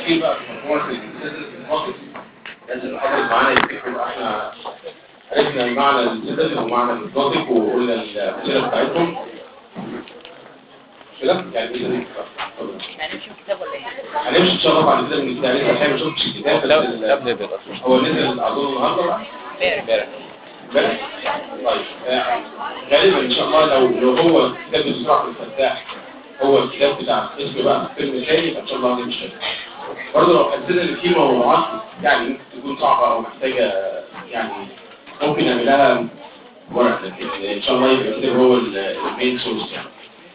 الأخير بقى في مجموعة السيستم الماضي لازم نحضر معانا يفتكروا احنا عرفنا معنى السيستم ومعنى البروتيك وقلنا الأمثلة بتاعتهم كده يعني ايه ده؟ هنمشي كتاب ولا ايه؟ هنمشي ان شاء الله بعد كده من الكتاب لسه الحقيقة ما شفتش الكتاب بس لا ال- لا بنبدأ هو نزل اظن النهارده بقى امبارح امبارح طيب آه، غالبا ان شاء الله لو لو هو الكتاب بتاع الفتاح هو الكتاب بتاع اسمه بقى الفيلم الثاني فان شاء الله هنمشي برضه لو حسينا ان في موضوعات يعني ممكن تكون صعبه او محتاجه يعني ممكن نعملها ورق لكن ان شاء الله يبقى الكتاب هو المين سورس يعني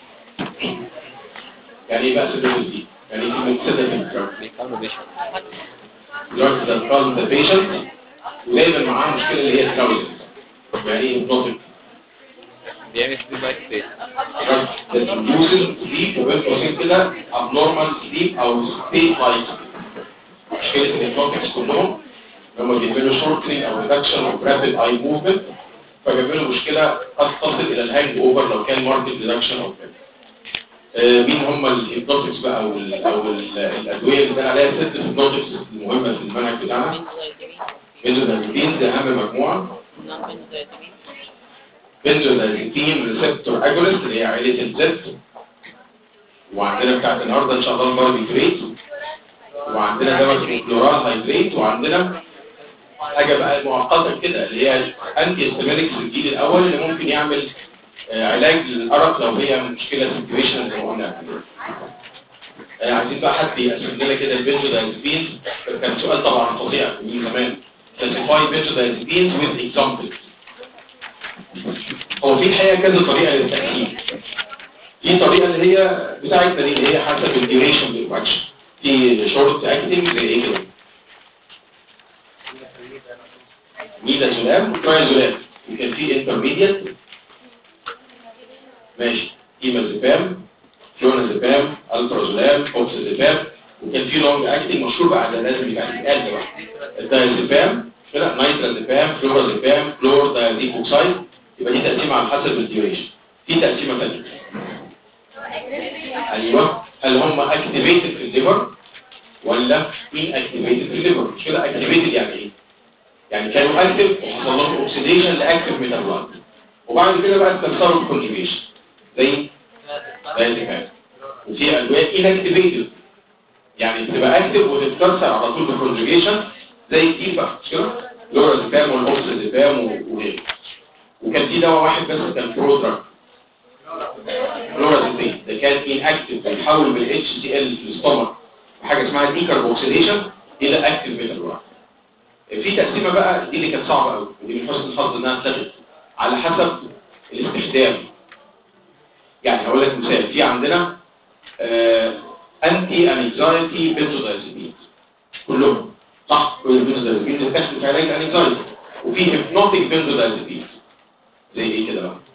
يعني ايه بقى سيدوز دي؟ يعني ايه كلمه سيدوز بيكملوا بيشن drugs that cause the patient ودايما معاه مشكلة اللي هي التراوزن يعني ايه hypnotic بيعمل سليب لايك ستيت drugs that induces sleep وبين قوسين كده abnormal sleep او state like مشكلة الهيبنوتكس كلهم لما بيعملوا shortening او reduction او rapid eye movement فبيعملوا مشكلة قد تصل الى الهانج اوفر لو كان market reduction او كده آه، مين هم الهيبنوتكس بقى او ال او ال الادويه اللي كان عليها ست هيبنوتكس المهمه في المنهج بتاعنا بنزودازيبين دي اهم مجموعه بنزودازيبين ريسبتور اجونست اللي هي عائله الزد وعندنا بتاعت النهارده ان شاء الله الباربيتريت وعندنا دواء اسمه كلورال هيدريت وعندنا حاجه بقى مؤقته كده اللي هي انتي استميريكس الجيل الاول اللي ممكن يعمل آه، علاج للارق لو هي مشكله سيتويشن زي ما قلنا قبل كده. آه، عايزين بقى حد يقسم لنا كده البنزودازيبين كان سؤال طبعا فظيع من زمان classify benzodiazepines with examples هو في الحقيقه كذا طريقه للتقسيم في طريقه اللي هي بتاعتنا دي اللي هي حسب الديوريشن للاكشن في شورت اكتنج زي ايه كده ميلازولام وترايزولام وكان في انترميديت ماشي ايمازيبام فلونازيبام الترازولام اوكسازيبام وكان في لونج اكتنج مشهور بقى ده لازم يبقى يتقال ده بقى الدايزيبام كده نيترازيبام فلورازيبام كلور دايزيب اوكسايد يبقى دي تقسيمه على حسب الديوريشن في تقسيمه ثانيه ايوه هل هم اكتيفيتد في الليفر ولا ان اكتيفيتد في الليفر مش كده اكتيفيتد يعني ايه يعني كانوا اكتف وحصل لهم اوكسيديشن لاكتف ميتابولايت وبعد كده بقى استخسروا الكونجيجيشن زي دايزيبام وفي ادويه انكتيفيتد يعني بتبقى اكتف وتتكسر على طول بالكونجيجيشن زي التيل بقى مش كده لورازيبام والاوكسيديبام وغيره وكان في دواء واحد بس كان برودراج لورازيبام ده كان ان اكتف بيتحول من اتش سي ال في الاستومك وحاجه اسمها ديكربوكسيديشن الى اكتف ميتابولايت في تقسيمه بقى دي اللي كانت صعبه قوي ودي من حسن الحظ انها اتلغت على حسب الاستخدام يعني هقول لك مثال في عندنا انتي انكزايتي بنزودازيبين كلهم صح كل البنزودازيبين بتستخدم في علاج الانكزايتي وفي هيبنوتيك بنزودازيبين زي ايه كده بقى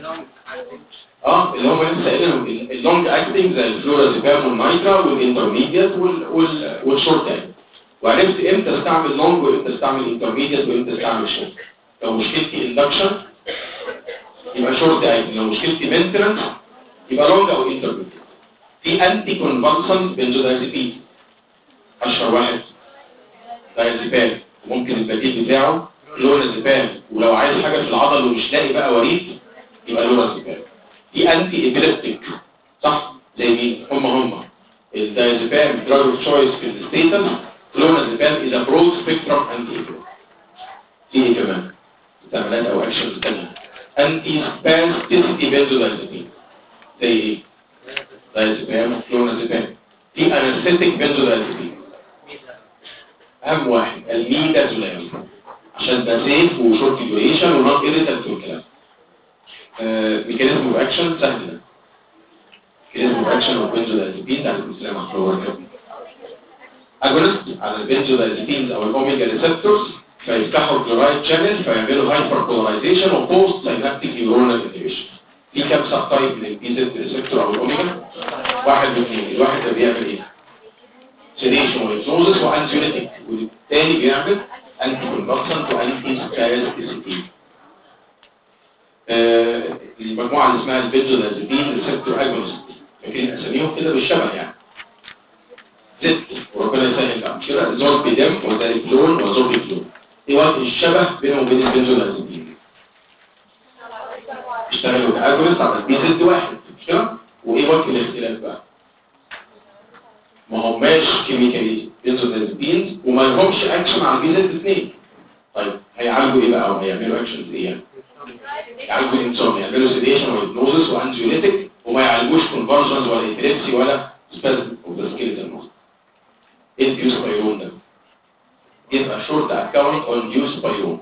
اه اللي هم لسه قايلينهم اللونج اكتنج زي الفلورازيبام والنايترا والانترميديت وال وال والشورت اكتنج وعرفت امتى استعمل لونج وامتى استعمل انترميديت وامتى استعمل شورت لو مشكلتي اندكشن يبقى شورت اكتنج لو مشكلتي مينتنس يبقى لونج او انترميديت في انتي كونفالسنت بنزودازيبين اشهر واحد دايزيبام ممكن البديل بتاعه لونازيبام ولو عايز حاجه في العضل ومش لاقي بقى وريد يبقى لونازيبام في انتي ايبيليبتيك صح زي مين هم هم الدايزيبام دراج اوف تشويس في الستيتس لونازيبام از برود سبيكترم انتي في ايه كمان استعمالات او اكشنز ثانيه انتي سباستيسيتي بنزودازيبين زي ايه دايزيبام فلونازيبام في انستيك بنزودازيبين اهم واحد الميدازولام عشان ده سيف وشورت ديوريشن ونوت ايريتنت والكلام ميكانيزم اوف اكشن سهل ده ميكانيزم اوف اكشن اوف بنزودازيبين على السلام على الفلور اجونست على البنزودازيبينز او الاوميجا ريسبتورز فيفتحوا الكلورايد شانل فيعملوا هايبر بولاريزيشن وبوست ساينابتيك نيورونال انهبيشن في كام سب تايب من البيزت ريسبتور او الاوميجا واحد واثنين الواحد ده بيعمل ايه سيديشن وهيبنوزس وانسيوليتيك والتاني بيعمل انتي كونفكسنت وانتي سكايزيتي آه المجموعه اللي اسمها البنزودازيبين ريسبتور اجونست فاكرين اساميهم كده بالشبه يعني زد وربنا يسهل بقى مش كده زولبيدم وداليكلون وزوبيكلون ايه وجه الشبه بينهم وبين البنزودازيبين اشتغلوا كاجونست على البي زد واحد مش كده وايه وجه الاختلاف بقى ما هماش كيميكالي بنزودازيبين وما لهمش اكشن على البي زد اثنين طيب هيعالجوا ايه بقى وهيعملوا اكشنز ايه يعني يعالجوا الانسومنيا يعملوا سيديشن وهيبنوزس وانزيوليتيك وما يعالجوش كونفرجنز ولا ايبيليبسي ولا سبازم اوف ذا سكيلتال ماسل ايه الديوس بايرون ده give a short account on use بايرون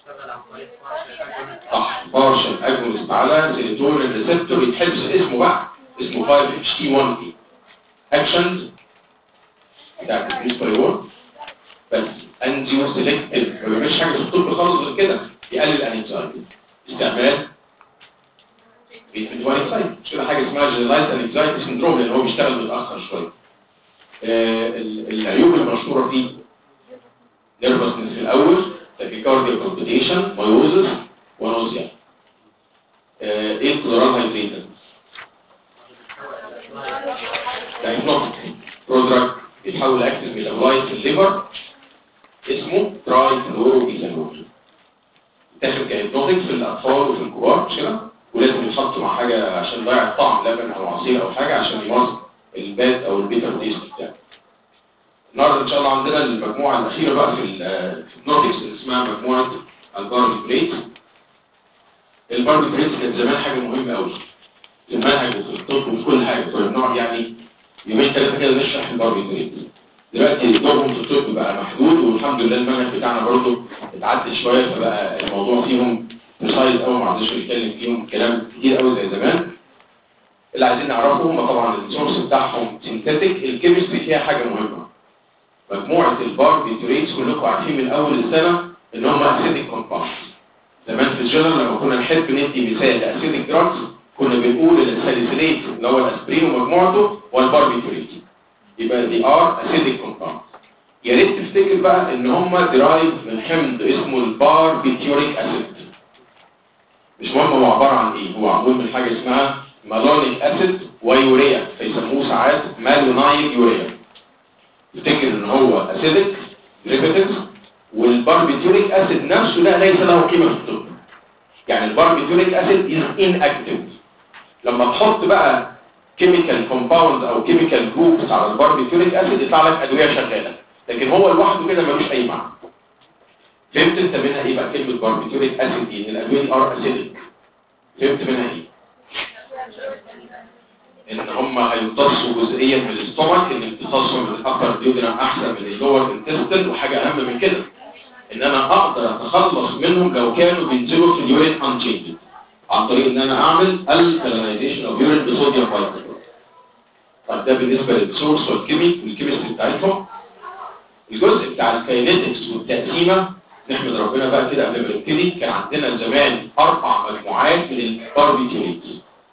صح بارشل اجونست على سيروتونين ريسبتور يتحبس اسمه بقى اسمه 5 اتش تي 1 اي اكشنز بتاعت الديوس بايرون بس انزيو سيلكتيف ما بيعملش حاجه في الطب خالص غير كده يقلل الانكزايتي استعمال بيتمتواني سايت مش كده حاجه اسمها جنرالايز انكزايتي سندروم لان هو بيشتغل متاخر شويه آه العيوب المشهوره فيه نيرفسنس في الاول تاكيكارديا كومبليكيشن مايوزس ونوزيا آه ايه الكلورال هايدريتد دايجنوستيك برودراج بيتحول لاكتيف ميتابولايت في الليفر اسمه تراي فلورو ايثانول تاخد كهيبنوتيك في الاطفال وفي الكبار مش كده ولازم يتحط مع حاجه عشان يضيع الطعم لبن او عصير او حاجه عشان يمص الباد او البيتر تيست بتاعه النهارده ان شاء الله عندنا المجموعه الاخيره بقى في الهيبنوتكس اللي اسمها مجموعه الباربيتريت الباربيتريت كانت زمان حاجه مهمه قوي في المنهج وفي الطب وفي كل حاجه كنا بنقعد يعني يومين ثلاثه كده نشرح الباربيتريت دلوقتي دورهم في الطب بقى محدود والحمد لله المنهج بتاعنا برضه اتعدل شويه فبقى الموضوع فيهم بريسايز قوي ما عندناش نتكلم فيهم كلام كتير قوي زي زمان اللي عايزين نعرفه هم طبعا السورس بتاعهم سينثيتك الكيمستري فيها حاجه مهمه مجموعه الباربيتوريتس كلكم عارفين من اول السنه ان هم اسيدك كومباوند زمان في الجنرال لما كنا نحب ندي مثال لاسيدك دراجز كنا بنقول الساليسيليت اللي هو الاسبرين ومجموعته والباربيتوريت يبقى دي ار اسيدك كومباوند يا ريت تفتكر بقى ان هم درايف من حمض اسمه الباربيتوريك اسيد مش مهم هو عباره عن ايه هو معمول من حاجه اسمها مالونيك اسيد ويوريا فيسموه ساعات مالونايل يوريا افتكر ان هو اسيدك ديريفيتيفز والباربيتوريك اسيد نفسه لا ليس له قيمه في الطب يعني الباربيتوريك اسيد از ان اكتف لما تحط بقى كيميكال كومباوند او كيميكال جروبس على الباربيتوريك اسيد يطلع لك ادويه شغاله لكن هو لوحده كده ملوش اي معنى فهمت انت منها ايه بقى كلمه باربيتوريك اسيد دي ان الادويه دي ار اسيدك فهمت منها ايه ان هم هيمتصوا جزئيا من الاستومك ان امتصاصهم من الابر ديودرم احسن من اللور انتستين وحاجه اهم من كده ان انا اقدر اتخلص منهم لو كانوا بينزلوا في اليورين انشينجد عن طريق ان انا اعمل الكالينايزيشن اوف يورين بصوديوم بايكربونات طب ده بالنسبه للسورس والكيمي والكيمستري بتاعتهم الجزء بتاع الكاينيتكس والتقسيمه نحمد ربنا بقى كده قبل ما نبتدي كان عندنا زمان اربع مجموعات من الباربيتوريتس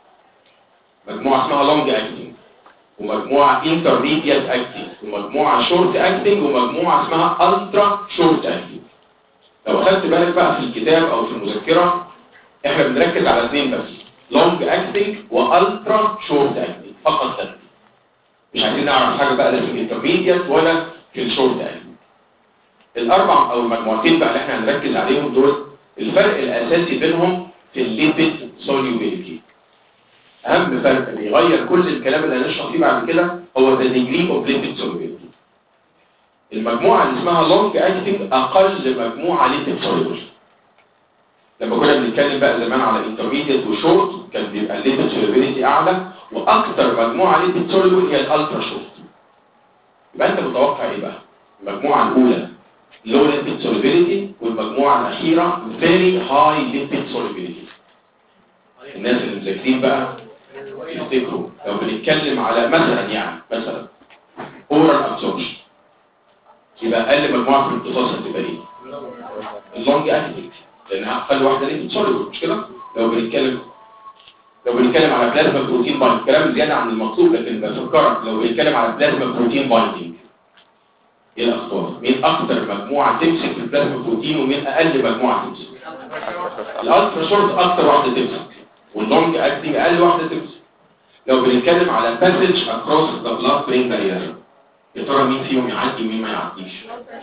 مجموعه اسمها لونج اكتنج ومجموعه انترميديت اكتنج ومجموعه شورت اكتنج ومجموعه اسمها الترا شورت اكتنج لو اخدت بالك بقى في الكتاب او في المذكره احنا بنركز على اثنين بس لونج اكتنج والترا شورت اكتنج فقط ثلاثه مش عايزين نعرف حاجه بقى لا في الانترميديت ولا في الشورت اكتنج الاربع او المجموعتين بقى اللي احنا هنركز عليهم دول الفرق الاساسي بينهم في الليبيد سوليوبيليتي اهم فرق بيغير كل الكلام اللي هنشرح فيه بعد كده هو the degree of lipid solubility المجموعه اللي اسمها long acting اقل مجموعه lipid soluble لما كنا بنتكلم بقى زمان على intermediate وشورت كان بيبقى الليبيد solubility اعلى واكثر مجموعه lipid soluble هي الالترا شورت يبقى انت متوقع ايه بقى المجموعه الاولى low lipid solubility والمجموعه الاخيره very high lipid solubility الناس اللي مذاكرين بقى يفتكروا لو بنتكلم على مثلا يعني مثلا اورال ابسوربشن يبقى اقل مجموعه في الامتصاص هتبقى ايه اللونج اكتنج لانها اقل واحده ليه بتصلب مش كده لو بنتكلم لو بنتكلم على بلازما بروتين بايند كلام زياده عن المطلوب لكن بفكرك لو بنتكلم على بلازما بروتين بايندينج ايه الاخبار مين اكتر مجموعه تمسك في البلازما بروتين ومين اقل مجموعه تمسك الالترا شورت اكتر واحده تمسك واللونج اكتنج اقل واحده تمسك لو بنتكلم على passage across the blood brain barrier يا ترى مين فيهم يعدي ومين ما يعديش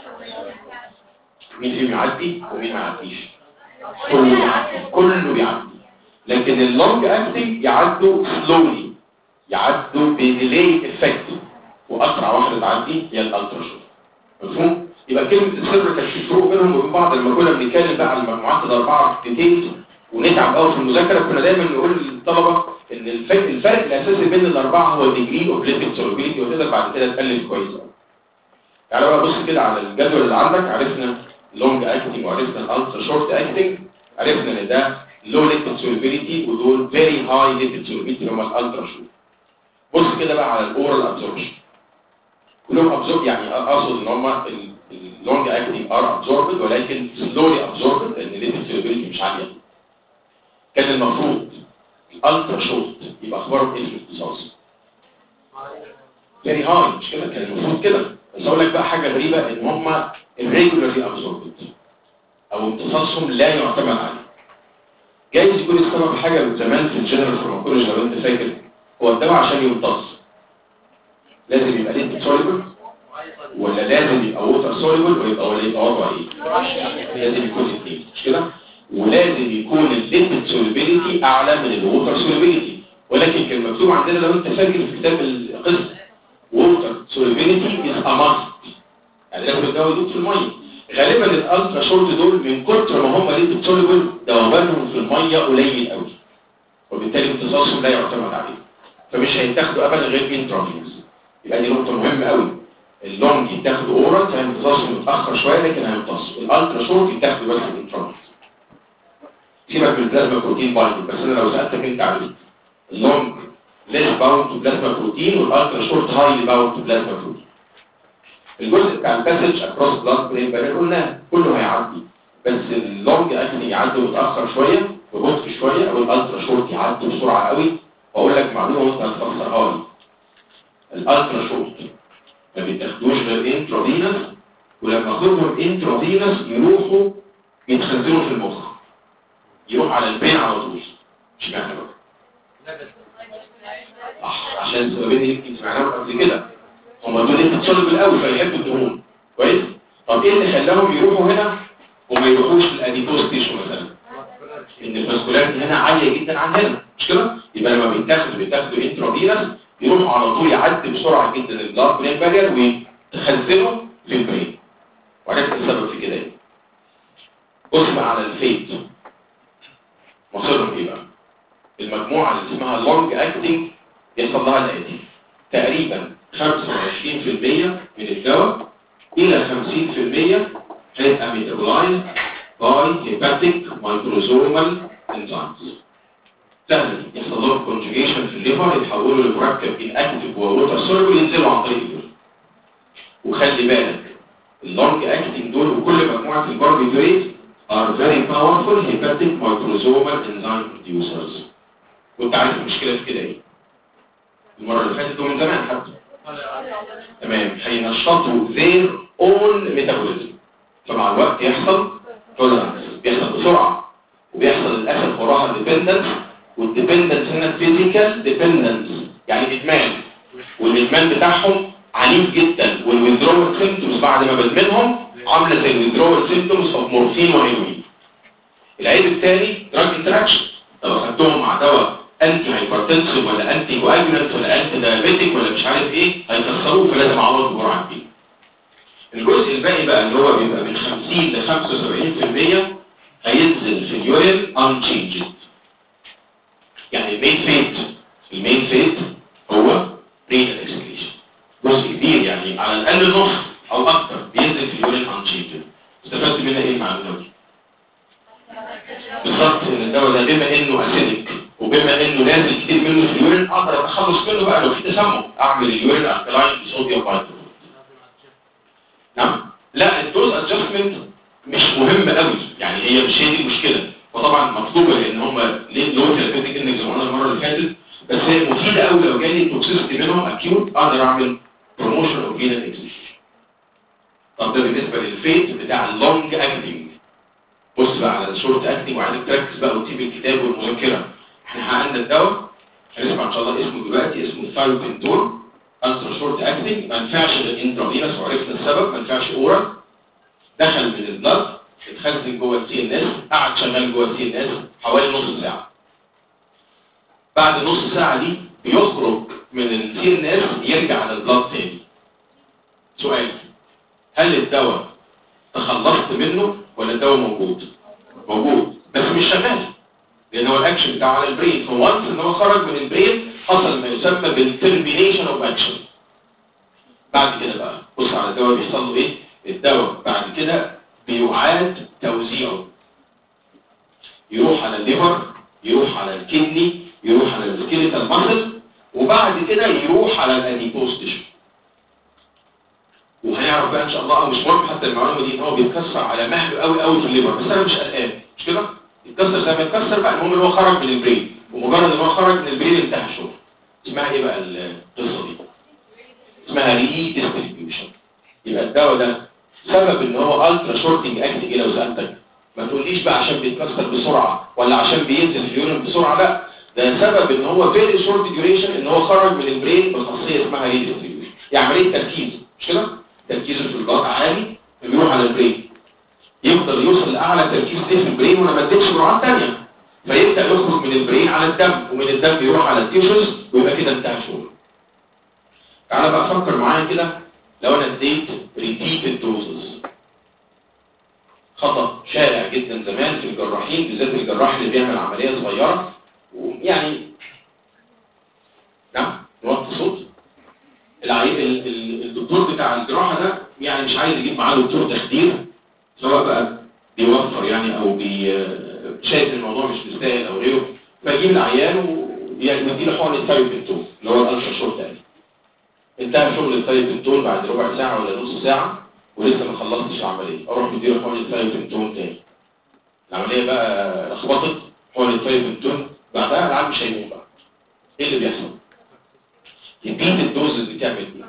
مين فيهم يعدي ومين ما يعديش كله بيعدي كله بيعدي لكن اللونج اكتنج يعدوا سلولي يعدوا بديلي افكت واسرع واحده تعدي هي الالترا شوت مفهوم يبقى كلمه السر كانت في فروق بينهم وبين بعض لما كنا بنتكلم بقى عن المجموعات الاربعه في ديتيلز ونتعب قوي في المذاكره كنا دايما نقول للطلبه ان الفرق, الفرق الاساسي بين الاربعه هو الديجري اوف ليتك سولوبيليتي وتقدر بعد كده تقلل كويس قوي تعالى بقى بص كده على الجدول اللي عندك عرفنا لونج اكتنج وعرفنا الالترا شورت اكتنج عرفنا ان ده لو ليتك سولوبيليتي ودول فيري هاي ليتك سولوبيليتي هم الالترا شورت بص كده بقى على الاورال ابزوربشن كلهم ابزورب يعني اقصد ان هم اللونج اكتنج ار ابزوربد ولكن سلولي ابزوربد لان الليتك سولوبيليتي مش عاليه كان المفروض الالترا شورت يبقى اخباره ايه في الاختصاص فيري هاي مش كده كان المفروض كده بس اقول لك بقى حاجه غريبه ان هم الريجولارلي ابزوربد او امتصاصهم لا يعتمد عليه جايز يكون السبب حاجه من زمان في الجنرال فارماكولوجي لو انت فاكر هو الدواء عشان يمتص لازم يبقى ليه سوليبل ولا لازم يبقى ووتر سوليبل ويبقى ولا يبقى وضع ايه لازم يكون اثنين مش كده ولازم يكون الليمت سوليبيليتي اعلى من الووتر سوليبيليتي ولكن كان مكتوب عندنا لو انت فاكر في كتاب القسم ووتر سوليبيليتي از اماست يعني لازم الدواء يدوب في الميه غالبا الالترا شورت دول من كتر ما هم ليمت سوليبل ذوبانهم في الميه قليل قوي وبالتالي امتصاصهم لا يعتمد عليه فمش هيتاخدوا ابدا غير انترافيوز يبقى دي نقطه مهمه قوي اللونج يتاخدوا اورال يعني امتصاصهم متاخر شويه لكن هيمتص الالترا شورت يتاخدوا بس انترافيوز سيبك من البلازما بروتين بايندنج بس انا لو سالتك انت عرفت اللونج ليس باوند تو بلازما بروتين والالترا شورت هايلي باوند تو بلازما بروتين الجزء بتاع الباسج اكروس بلاد برين بارير قلنا كله هيعدي بس اللونج اكشن يعدي متاخر شويه ببطء شويه او الالترا شورت يعدي بسرعه قوي واقول لك معلومه وانت هتفسرها لي الالترا شورت ما بيتاخدوش غير انترافينس ولما اخدهم انترافينس يروحوا يتخزنوا في المخ يروح على البين على طول مش معنى بقى صح عشان السببين يمكن سمعناهم قبل كده هم دول انت تصلب الاول فيحبوا الدهون كويس طب ايه اللي خلاهم يروحوا هنا وما يروحوش للاديبوز تيشو مثلا ان الفاسكولاريتي هنا عاليه جدا عن هنا مش كده يبقى لما بيتاخدوا بيتاخدوا انترافينس يروحوا على طول يعدي بسرعه جدا البلاد برين بارير ويتخزنوا في البرين وعرفت السبب في كده ايه بص بقى على الفيت مصيرهم ايه بقى المجموعه اللي اسمها لونج اكتنج يحصل لها الاتي تقريبا 25% من الدواء الى 50% هيبقى ميتابولايز باي هيباتيك مايكروزومال انزيمز سهل يحصل لهم كونجوجيشن في الليفر يتحولوا لمركب انكتيف ووتر سوليبل ينزلوا عن طريق الليفر وخلي بالك اللونج اكتنج دول وكل مجموعه الباربيتوريت are very powerful hepatic microsomal enzyme producers وانت عارف المشكله في كده ايه المره اللي فاتت من زمان حتى تمام هينشطوا their own metabolism فمع الوقت يحصل tolerance بيحصل بسرعه وبيحصل للاسف وراها dependence والديبندنس هنا physical dependence يعني ادمان والادمان بتاعهم عنيف جدا والwithdrawal symptoms بعد ما بدمنهم عامله زي الwithdrawal symptoms of morphine وهيروين العيب الثاني drug interaction لو اخدتهم مع دواء انتي هايبرتنسيف ولا انتي كواجولانت ولا انتي دايابيتيك ولا مش عارف ايه هيكسروه فلازم اعوض بجرعه كبيره الجزء الباقي بقى اللي هو بيبقى من 50 ل 75% هينزل في اليورين unchanged يعني المين فيت المين فيت هو رينال اكسكريشن جزء كبير يعني على الاقل نص او اكتر بينزل في اليورين unchanged استفدت منها ايه المعلومه دي بالظبط ان الدواء ده بما انه اسيدك وبما انه نازل كتير منه في اليورين اقدر اتخلص منه بقى لو في تسمم اعمل اليورين الكلاين بصوديوم بايكربونات نعم لا الدوز ادجستمنت مش مهم قوي يعني هي مش هي دي المشكله وطبعا مطلوبه لان هم ليه لو ثيرابيوتيك اندكس زي ما قلنا المره اللي فاتت بس هي مفيده قوي لو جالي توكسيستي منهم اكيوت اقدر اعمل بروموشن اوف فينال اكسشن طب ده بالنسبه للفيت بتاع اللونج اكتنج بص بقى على الشورت اكتنج وعايزك تركز بقى وتسيب الكتاب والمذاكره احنا عندنا الدواء هنسمع ان شاء الله اسمه دلوقتي اسمه ثايوبنتول الترا شورت اكتنج ما ينفعش غير انترافينس وعرفنا السبب ما ينفعش اورال دخل من البلد اتخزن جوه السي ان اس قعد شغال جوه السي ان اس حوالي نص ساعه بعد نص ساعه دي بيخرج من السي ان اس يرجع للبلد تاني سؤال هل الدواء تخلصت منه ولا الدواء موجود موجود بس مش شغال لان هو الاكشن بتاعه على البرين فوانس ان هو خرج من البرين حصل ما يسمى بالترمينيشن اوف اكشن بعد كده بقى بص على الدواء بيحصل له ايه الدواء بعد كده بيعاد توزيعه يروح على الليفر يروح على الكدني يروح على السكيليتال ماسل وبعد كده يروح على الاديبوز تيشو وهنعرف بقى ان شاء الله او مش مهم حتى المعلومه دي ان هو بيتكسر على مهله قوي قوي في الليفر بس انا مش قلقان مش كده يتكسر زي ما يتكسر بقى المهم ان هو خرج من البرين ومجرد ان هو خرج من البرين انتهى الشغل اسمها ايه بقى القصه دي اسمها ري ديستريبيوشن يبقى الدواء ده سبب ان هو الترا شورتنج اكتنج لو سالتك ما تقوليش بقى عشان بيتكسر بسرعه ولا عشان بينزل في اليورين بسرعه لا ده سبب ان هو فيري شورت ديوريشن ان هو خرج من البرين بخاصيه اسمها ري ديستريبيوشن يعني عمليه تركيز مش كده تركيزه في الضغط عالي بيروح على البرين يفضل يوصل لاعلى تركيز ليه في البرين وانا ما اديتش جرعات ثانيه فيبدا يخرج من البرين على الدم ومن الدم يروح على التيشوز ويبقى كده انتهى شغله تعالى بقى فكر معايا كده لو انا اديت ريبيتد دوزز خطأ شائع جدا زمان في الجراحين بالذات الجراح اللي بيعمل عملية صغيرة ويعني نعم نوطي صوت العي... ال... ال... الدكتور بتاع الجراحة ده يعني مش عايز يجيب معاه دكتور تخدير سواء بقى بيوفر يعني او بي... شايف الموضوع مش مستاهل او غيره فيجيب العيان ويديله حقن الثايوبنتون اللي هو الالترا شورت تاني انتهى شغل الثايوبنتون بعد ربع ساعة ولا نص ساعة ولسه ما خلصتش العملية اروح مديله حقن الثايوبنتون تاني العملية بقى لخبطت حقن الثايوبنتون بعدها العيان مش هيموت بقى ايه اللي بيحصل؟ ريبيت الدوزز بتعمل ايه؟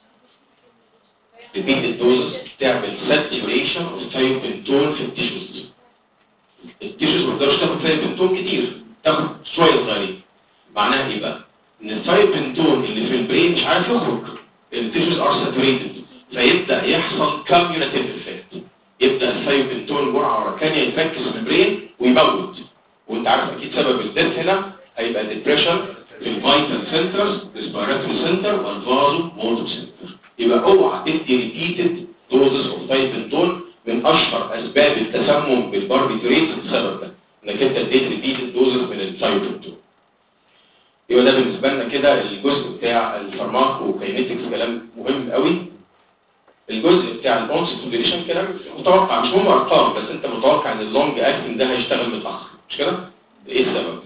ريبيت الدوزز بتعمل ساتوريشن اوف ثايوبنتون في التيشوز التيشوز ما تقدرش تاخد ثايوبنتون كتير تاخد شويه صغيرين معناها ايه بقى؟ ان الثايوبنتون اللي في البرين مش عارف يخرج التيشوز ار ساتوريتد فيبدا يحصل كوميونيتيف افكت يبدا الثايوبنتون جرعه ورا ثانيه يتركز في البرين ويموت وانت عارف اكيد سبب الديث هنا هيبقى ديبريشن في الفيتال سنترز ريسبيراتوري سنتر والفازو موتور سنتر يبقى اوعى تدي ريبيتد دوزز اوف ثايوبنتون من اشهر اسباب التسمم بالباربيتوريت السبب ده انك انت اديت ريبيتد دوزز من الثايوبنتون يبقى ده بالنسبه لنا كده الجزء بتاع الفارماكوكاينيتكس كلام مهم قوي الجزء بتاع الكونسنتريشن كلام متوقع مش هم ارقام بس انت متوقع ان اللونج اكتنج ده هيشتغل متاخر مش كده ايه السبب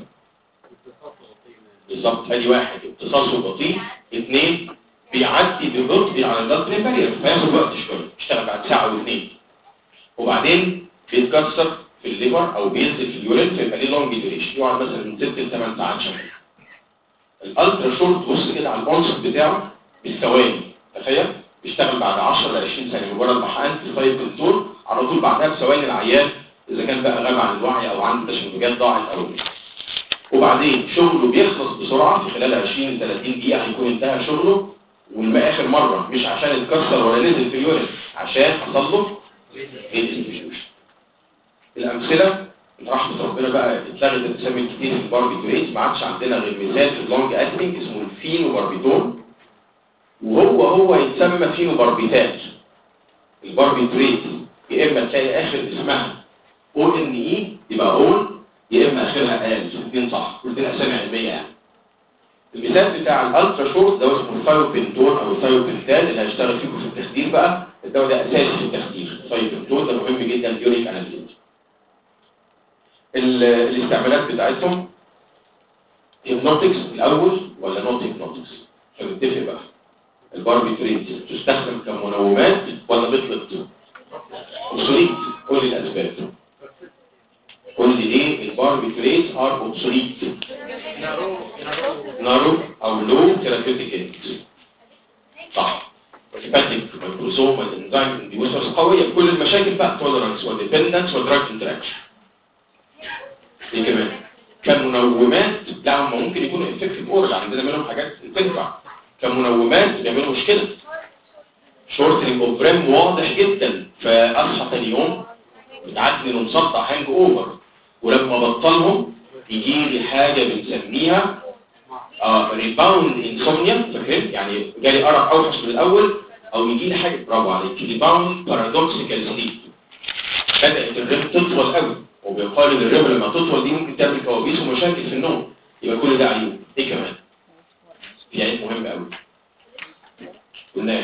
بالظبط ادي واحد امتصاصه بطيء اثنين بيعدي ببطء على البلد بارير فياخد وقت شويه يشتغل بعد ساعه واثنين وبعدين بيتكسر في الليفر او بينزل في اليورين فيبقى ليه لونج ديوريشن يقعد مثلا من 6 ل 8 ساعات شغال الالترا شورت بص كده على الكونسبت بتاعه بالثواني تخيل بيشتغل بعد 10 ل 20 ثانيه مجرد ما حقنت الفايب كنترول على طول بعدها بثواني العيان اذا كان بقى غاب عن الوعي او عنده تشنجات ضاعت او وبعدين شغله بيخلص بسرعه في خلال 20 ل 30 دقيقه هيكون انتهى شغله والما اخر مره مش عشان اتكسر ولا نزل في اليورين عشان حصل له ريديستريبيوشن الامثله رحمه ربنا بقى اتلغت الاسامي كتير في الباربيتوريت ما عادش عندنا غير مثال في اللونج اكتنج اسمه الفينوباربيتون وهو هو يتسمى فينوباربيتات الباربيتوريت يا اما تلاقي اخر اسمها او ان اي يبقى اون يا اما اخرها ال الاثنين صح الاثنين اسامي علميه يعني المثال بتاع الالترا شورت ده اسمه الثايوبنتون او الثايوبنتال اللي هيشتغل فيكم في التخدير بقى الدواء ده اساسي في التخدير الثايوبنتون ده مهم جدا ديوريك اناليزيس الاستعمالات بتاعتهم هيبنوتكس الاول ولا نوت هيبنوتكس فبنتفق بقى الباربيتريت تستخدم كمنومات ولا بطلت اوبسوليت قول لي الاسباب قول لي ليه الباربيتريت ار اوبسوليت نارو او لو ثيرابيوتيك اندكس صح هيباتيك مايكروسوم والانزيم انديوسرز قويه كل المشاكل بقى تولرانس وديبندنس ودراج انتراكشن ايه كمان كمنومات لا هم ممكن يكونوا افكتيف اورال عندنا منهم حاجات تنفع كمنومات بيعملوا مشكله شورتنج اوف بريم واضح جدا فاصحى تاني يوم بتعدي انه مصدع هانج اوفر ولما بطلهم يجي لي حاجه بنسميها اه ريباوند انسومنيا فاكرين يعني جالي ارق اوحش من الاول او يجي لي حاجه برافو عليك ريباوند بارادوكسيكال سليب بدات الريم تطول قوي وبيقال ان الريم لما تطول دي ممكن تعمل كوابيس ومشاكل في النوم يبقى كل ده عيوب ايه كمان في عيب مهم قوي قلنا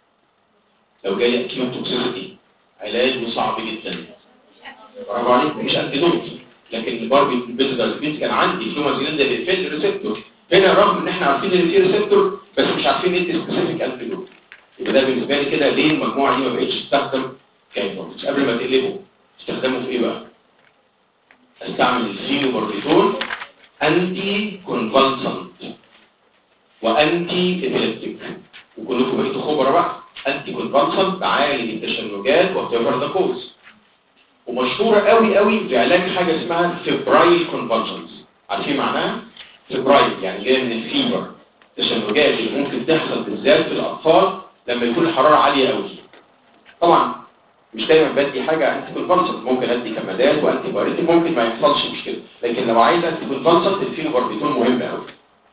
لو جاي اكيوت توكسيسيتي علاجه صعب جدا برافو عليك مفيش انتيدوت لكن الباربي بيتزا كان عندي فلومازيلين ده بيقفل الريسبتور هنا رغم ان احنا عارفين ان في ريسبتور بس مش عارفين ايه سبيسيفيك انتيدوت يبقى ده بالنسبه لي كده ليه المجموعه دي ما بقتش تستخدم كايفورمز قبل ما تقلبه استخدمه في ايه بقى استعمل الفينوباربيتول انتي كونفالسنت وانتي ابيليبتيك وكلكم بقيتوا خبراء بقى انتي كونفالسنت بعالج التشنجات وتفر ذا كوز ومشهوره قوي قوي في علاج حاجه اسمها فيبرايل كونفالسنس عارفين معناها فيبرايل يعني جايه من الفيبر التشنجات اللي ممكن تحصل بالذات في الاطفال لما يكون الحراره عاليه قوي طبعا مش دايما بدي حاجه انتي كونفالسنت ممكن ادي كمادات وانتي بايريتيك ممكن ما يحصلش مشكله لكن لو عايز انتي كونفالسنت الفينوباربيتول مهم قوي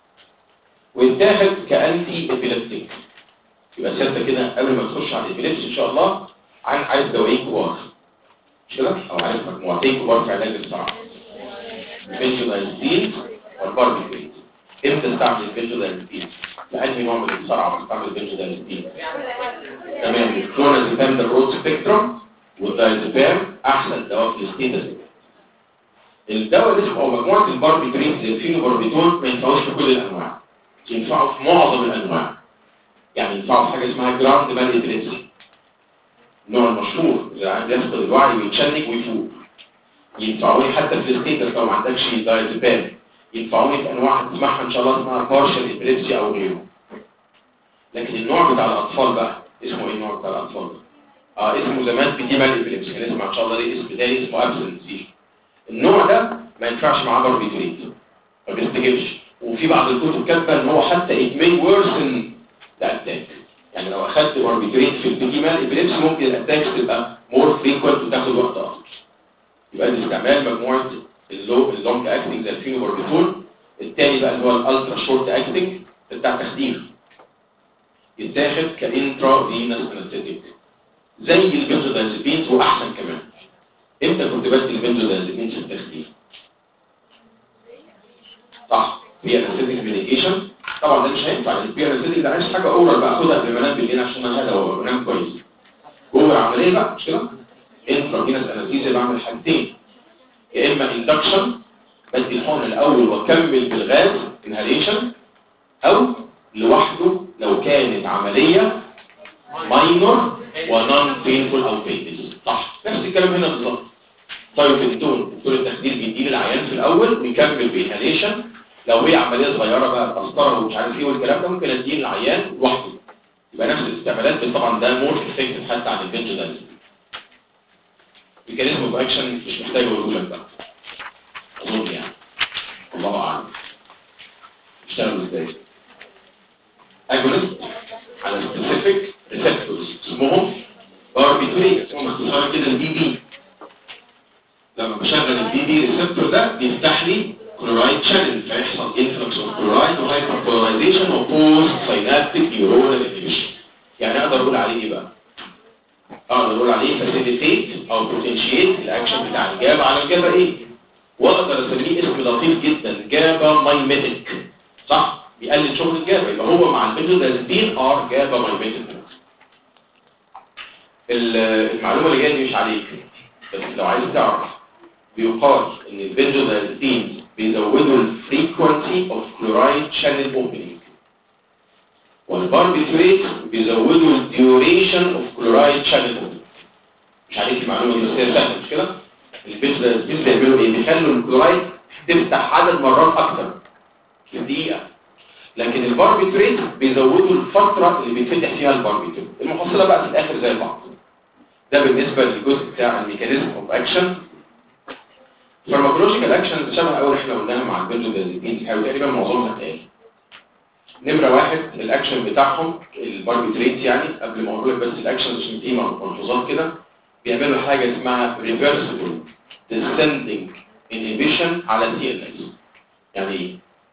ويتاخد كانتي ابيليبتيك يبقى سيادتك كده قبل ما تخش على الابيليبسي ان شاء الله عايز عايز دوايين كبار مش كده او عايز مجموعتين كبار في علاج الصرع البنجودايزين والباربيتول امتى استعمل البنجودايزين لانهي نوع من الصرع بستعمل البنجودايزين تمام الكلونازيبام ده الرود سبيكتروم والدايزيبام احسن دواء في الستيتس الدواء اللي اسمه او مجموعه الباربيترين زي الفينوباربيتول ما ينفعوش في كل الانواع ينفعوا في معظم الانواع يعني ينفعوا في حاجه اسمها جراند مان ابريسي النوع المشهور اللي عند يفقد الوعي ويتشنج ويفوق ينفعوني حتى في الستيتس لو ما عندكش دايزيبام ينفعوني في انواع هتسمعها ان شاء الله اسمها بارشل ابريسي او غيره لكن النوع بتاع الاطفال بقى اسمه ايه النوع بتاع الاطفال ده اه اسمه زمان بيديمال ابريسي كان اسمه ان شاء الله ليه اسم تاني اسمه ابسنسي النوع ده ما ينفعش معاه باربيتوريت ما بيستجيبش وفي بعض الكتب كاتبه ان هو حتى it may worsen the attack يعني لو اخدت باربيتوريت في البيديمال ابريسي ممكن الاتاكس تبقى مور فريكوينت وتاخد وقت اطول يبقى ده استعمال مجموعه اللو اللونج اكتنج زي الفينوباربيتول الثاني بقى اللي هو الالترا شورت اكتنج بتاع تخدير يتاخد كانترا فينس انستيتيك زي البنزودازيبينز واحسن كمان امتى كنت بدي البنزودازيبينز في التخدير صح في انستيتيك ميديكيشن طبعا ده مش هينفع البي انستيتيك ده عايز حاجه اورال بقى اخدها قبل ما انام بالليل عشان انا وانام كويس جوه العمليه بقى مش كده انترا فينس انستيزيا بعمل حاجتين يا اما اندكشن بدي الحقن الاول واكمل بالغاز انهاليشن او لوحده لو كانت عمليه ماينور ونون بينفول او بينفول صح نفس الكلام هنا بالظبط طيب الدون دكتور التخدير بيديه للعيان في الاول ويكمل بانهاليشن لو هي عمليه صغيره بقى قسطره ومش عارف ايه والكلام ده ممكن اديه للعيان لوحده يبقى نفس الاستعمالات بس طبعا ده مور افكتيف حتى عن البنجودازين ميكانيزم اوف اكشن مش محتاج اقوله لك بقى اظن يعني الله اعلم اشتغلوا ازاي اجونست على سبيسيفيك ريسبتورز اسمهم باربيتوريك اسمهم اختصار كده البي بي لما بشغل البي بي ريسبتور ده بيفتح لي كلورايد شانل فيحصل انفلكس اوف كلورايد وهايبر بولاريزيشن وبوست ساينابتيك نيورونال انهبيشن يعني اقدر اقول عليه ايه بقى اقدر اقول عليه فاسيليتيت او بوتنشيت الاكشن بتاع الجابا على الجابا ايه واقدر اسميه اسم لطيف جدا جابا مايميتك صح بيقلل شغل الجابا يبقى هو مع البنزودازبين ار جابا مايميتك المعلومه اللي جايه دي مش عليك بس لو عايز تعرف بيقال ان البنزودازبين بيزودوا الفريكونسي اوف كلورايد شانل اوبننج والباربيتريت بيزودوا الديوريشن اوف كلورايد شانل اوبننج مش عليك المعلومه دي بس هي سهله مش كده البنزودازبين بيعملوا ايه بيخلوا الكلورايد تفتح عدد مرات اكتر في دقيقه لكن الباربيتريت بيزودوا الفتره اللي بيتفتح فيها الباربيتريت المحصله بقى في الاخر زي بعض ده بالنسبه للجزء بتاع الميكانيزم اوف اكشن فارماكولوجيكال اكشن شبه اول احنا قلناها مع البنزودازيبين هو تقريبا معظمها اتقال نمرة واحد الاكشن بتاعهم الباربيتريت يعني قبل ما اقول لك بس الاكشن عشان في ملحوظات كده بيعملوا حاجة اسمها reversible descending inhibition على CNS يعني ايه؟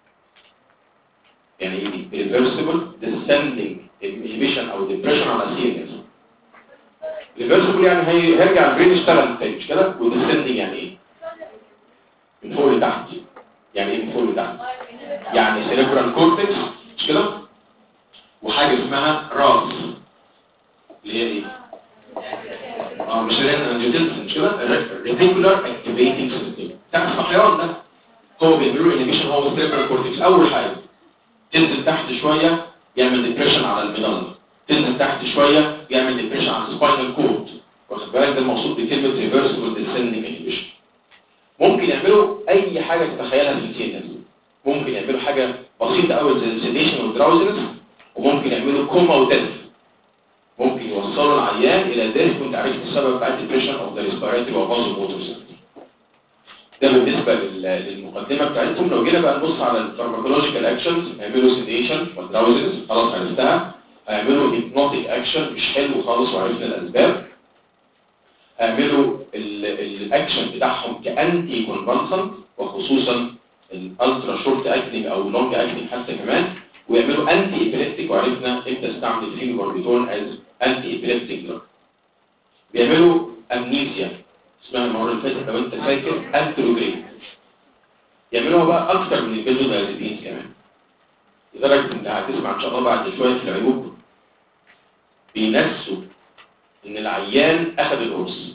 يعني ايه reversible descending inhibition او depression على CNS reversible يعني هي- هيرجع البرين يشتغل تاني مش كده وديسندنج يعني ايه؟ من فوق لتحت يعني ايه من فوق لتحت؟ يعني سيريبرال كورتكس مش كده وحاجه اسمها راس اللي هي ايه اه مش رين انجيوتنسن مش كده ريتيكولار اكتيفيتنج سيستم بتاع الصحيان ده هو بيعملوا انيبيشن هو السيريبرال كورتكس اول حاجه تنزل تحت شويه يعمل ديبريشن على الميدان تنزل تحت شويه يعمل ديبريشن على السباينال كورد واخد بالك ده المقصود بكلمه ريفرسبل ديسندنج انيبيشن ممكن يعملوا اي حاجه تتخيلها في السي ان ممكن يعملوا حاجه بسيطه قوي زي السيديشن والدراوزنس وممكن يعملوا كوما وديث ممكن يوصلوا العيان الى ديث كنت عرفت السبب بتاع الديبريشن اوف ذا ريسبيراتوري وبازو موتور ده بالنسبه لل- للمقدمه بتاعتهم لو جينا بقى نبص على الفارماكولوجيكال اكشنز هيعملوا سيديشن والدراوزنس خلاص عرفتها هيعملوا هيبنوتيك اكشن مش حلو خالص وعرفنا الاسباب اعملوا الاكشن بتاعهم كانتي كونفالسنت وخصوصا الالترا شورت اكتنج او لونج اكتنج حتى كمان ويعملوا انتي ايبيليبتيك وعرفنا امتى استعمل فيه باربيتون از انتي ايبيليبتيك دراج بيعملوا امنيزيا اسمها المره اللي فاتت لو انت فاكر انتروجريد يعملوها بقى اكتر من البنزودايزيبينز كمان لدرجه ان هتسمع ان شاء الله بعد شويه في العيوب بينسوا ان العيان اخذ القرص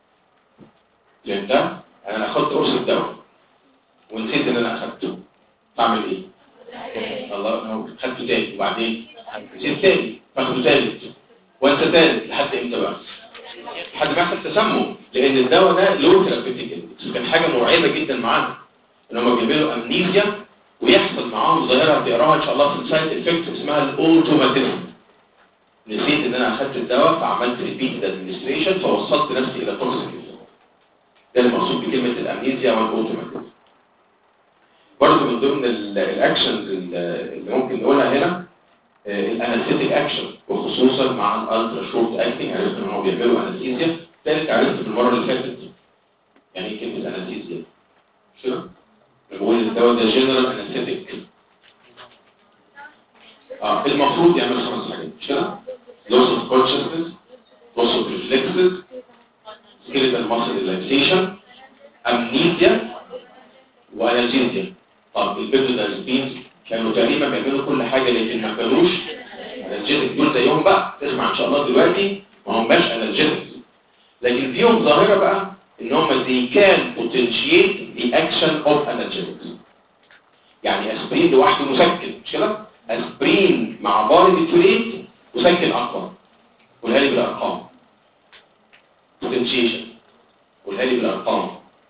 فهمت انا اخدت قرص الدواء ونسيت ان انا اخدته اعمل ايه الله انا خدته تاني وبعدين نسيت تاني فاخده تالت وانسى تالت لحد امتى بقى لحد ما يحصل تسمم لان الدواء ده له ثيرابيوتيك اندكس كان حاجه مرعبه جدا معانا ان هم بيعملوا امنيزيا ويحصل معاهم ظاهره هتقراها ان شاء الله في السايد افكت اسمها الاوتوماتيزم نسيت ان انا اخدت الدواء فعملت ريبيتد ادمنستريشن فوصلت نفسي الى توكسيك ده المقصود بكلمه الامنيزيا والاوتوماتيزم برضه من ضمن ال- الاكشنز ال- اللي ممكن نقولها هنا الانستيك اكشن وخصوصا مع الالترا شورت اكتنج عرفت ان هم بيعملوا انستيزيا ذلك عرفت في المره اللي فاتت يعني ايه كلمه انستيزيا مش كده؟ بقول الدواء ده جنرال انستيك اه المفروض يعمل خمس حاجات مش كده؟ loss of consciousness loss of reflexes skeletal muscle relaxation amnesia وانالجيزيا طب البيزودازبينز كانوا تقريبا بيعملوا كل حاجة لكن ما كانوش انالجيزيك دول زيهم بقى تسمع ان شاء الله دلوقتي ما هماش انالجيزيك لكن فيهم ظاهرة بقى ان هم they can potentiate the action of analgesics يعني اسبرين لوحده مسكن مش كده اسبرين مع باربيتوريت مسكن اقوى قولها لي بالارقام potentiation قولها لي بالارقام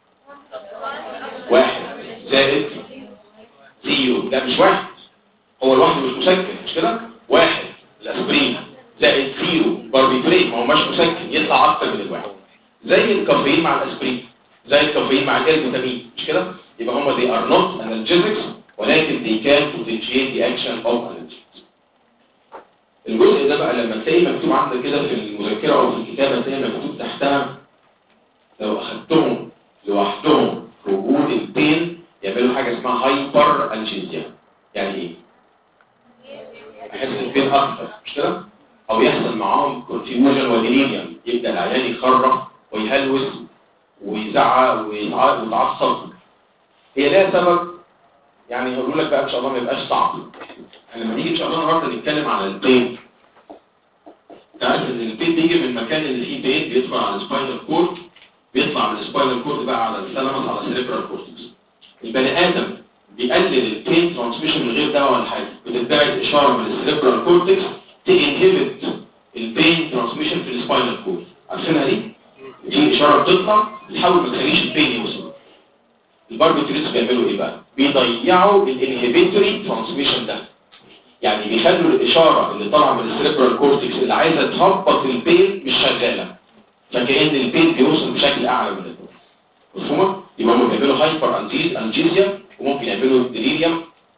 واحد زائد زيرو ده مش واحد هو لوحده مش مسكن مش كده واحد الاسبرين زائد زيرو باربيتوريت ما هو مش مسكن يطلع اكتر من الواحد زي الكافيين مع الاسبرين زي الكافيين مع الاربوتامين مش كده يبقى هم they are not analgesics ولكن they can potentiate the action of analgesics الجزء ده بقى لما تلاقي مكتوب عندك كده في المذكرة او في الكتابة تلاقي مكتوب تحتها لو اخدتهم لوحدهم في وجود البين يعملوا حاجة اسمها هايبر انجيزيا يعني ايه؟ احس البين اكتر مش كده؟ او يحصل معاهم كونفيوجن وديليريوم يبدا العيان يخرف ويهلوس ويزعق ويتع- ويتعصب هي ليها سبب يعني هقول لك بقى ان شاء الله ما يبقاش صعب احنا لما نيجي ان شاء الله النهارده نتكلم على البين تعرف ان البين بيجي من المكان اللي فيه بين بيدخل على السباينال كورد بيطلع من السباينال كورد بقى على الثالاموس على السيريبرال كورتكس البني ادم بيقلل البين ترانسميشن من غير دواء ولا حاجه بتتبعت اشاره من السيريبرال كورتكس تنهبت البين ترانسميشن في السباينال كورد عارفينها دي دي اشاره بتطلع بتحاول ما تخليش البين يوصل الباربيتوريتس بيعملوا ايه بقى بيضيعوا الانهبيتوري ترانسميشن ده يعني بيخلوا الاشاره اللي طالعه من السيريبرال كورتكس اللي عايزه تهبط البين مش شغاله فكأن البين بيوصل بشكل اعلى من الدور مفهومه يبقى هم بيعملوا هايبر انجيز انجيزيا وممكن يعملوا ديليريوم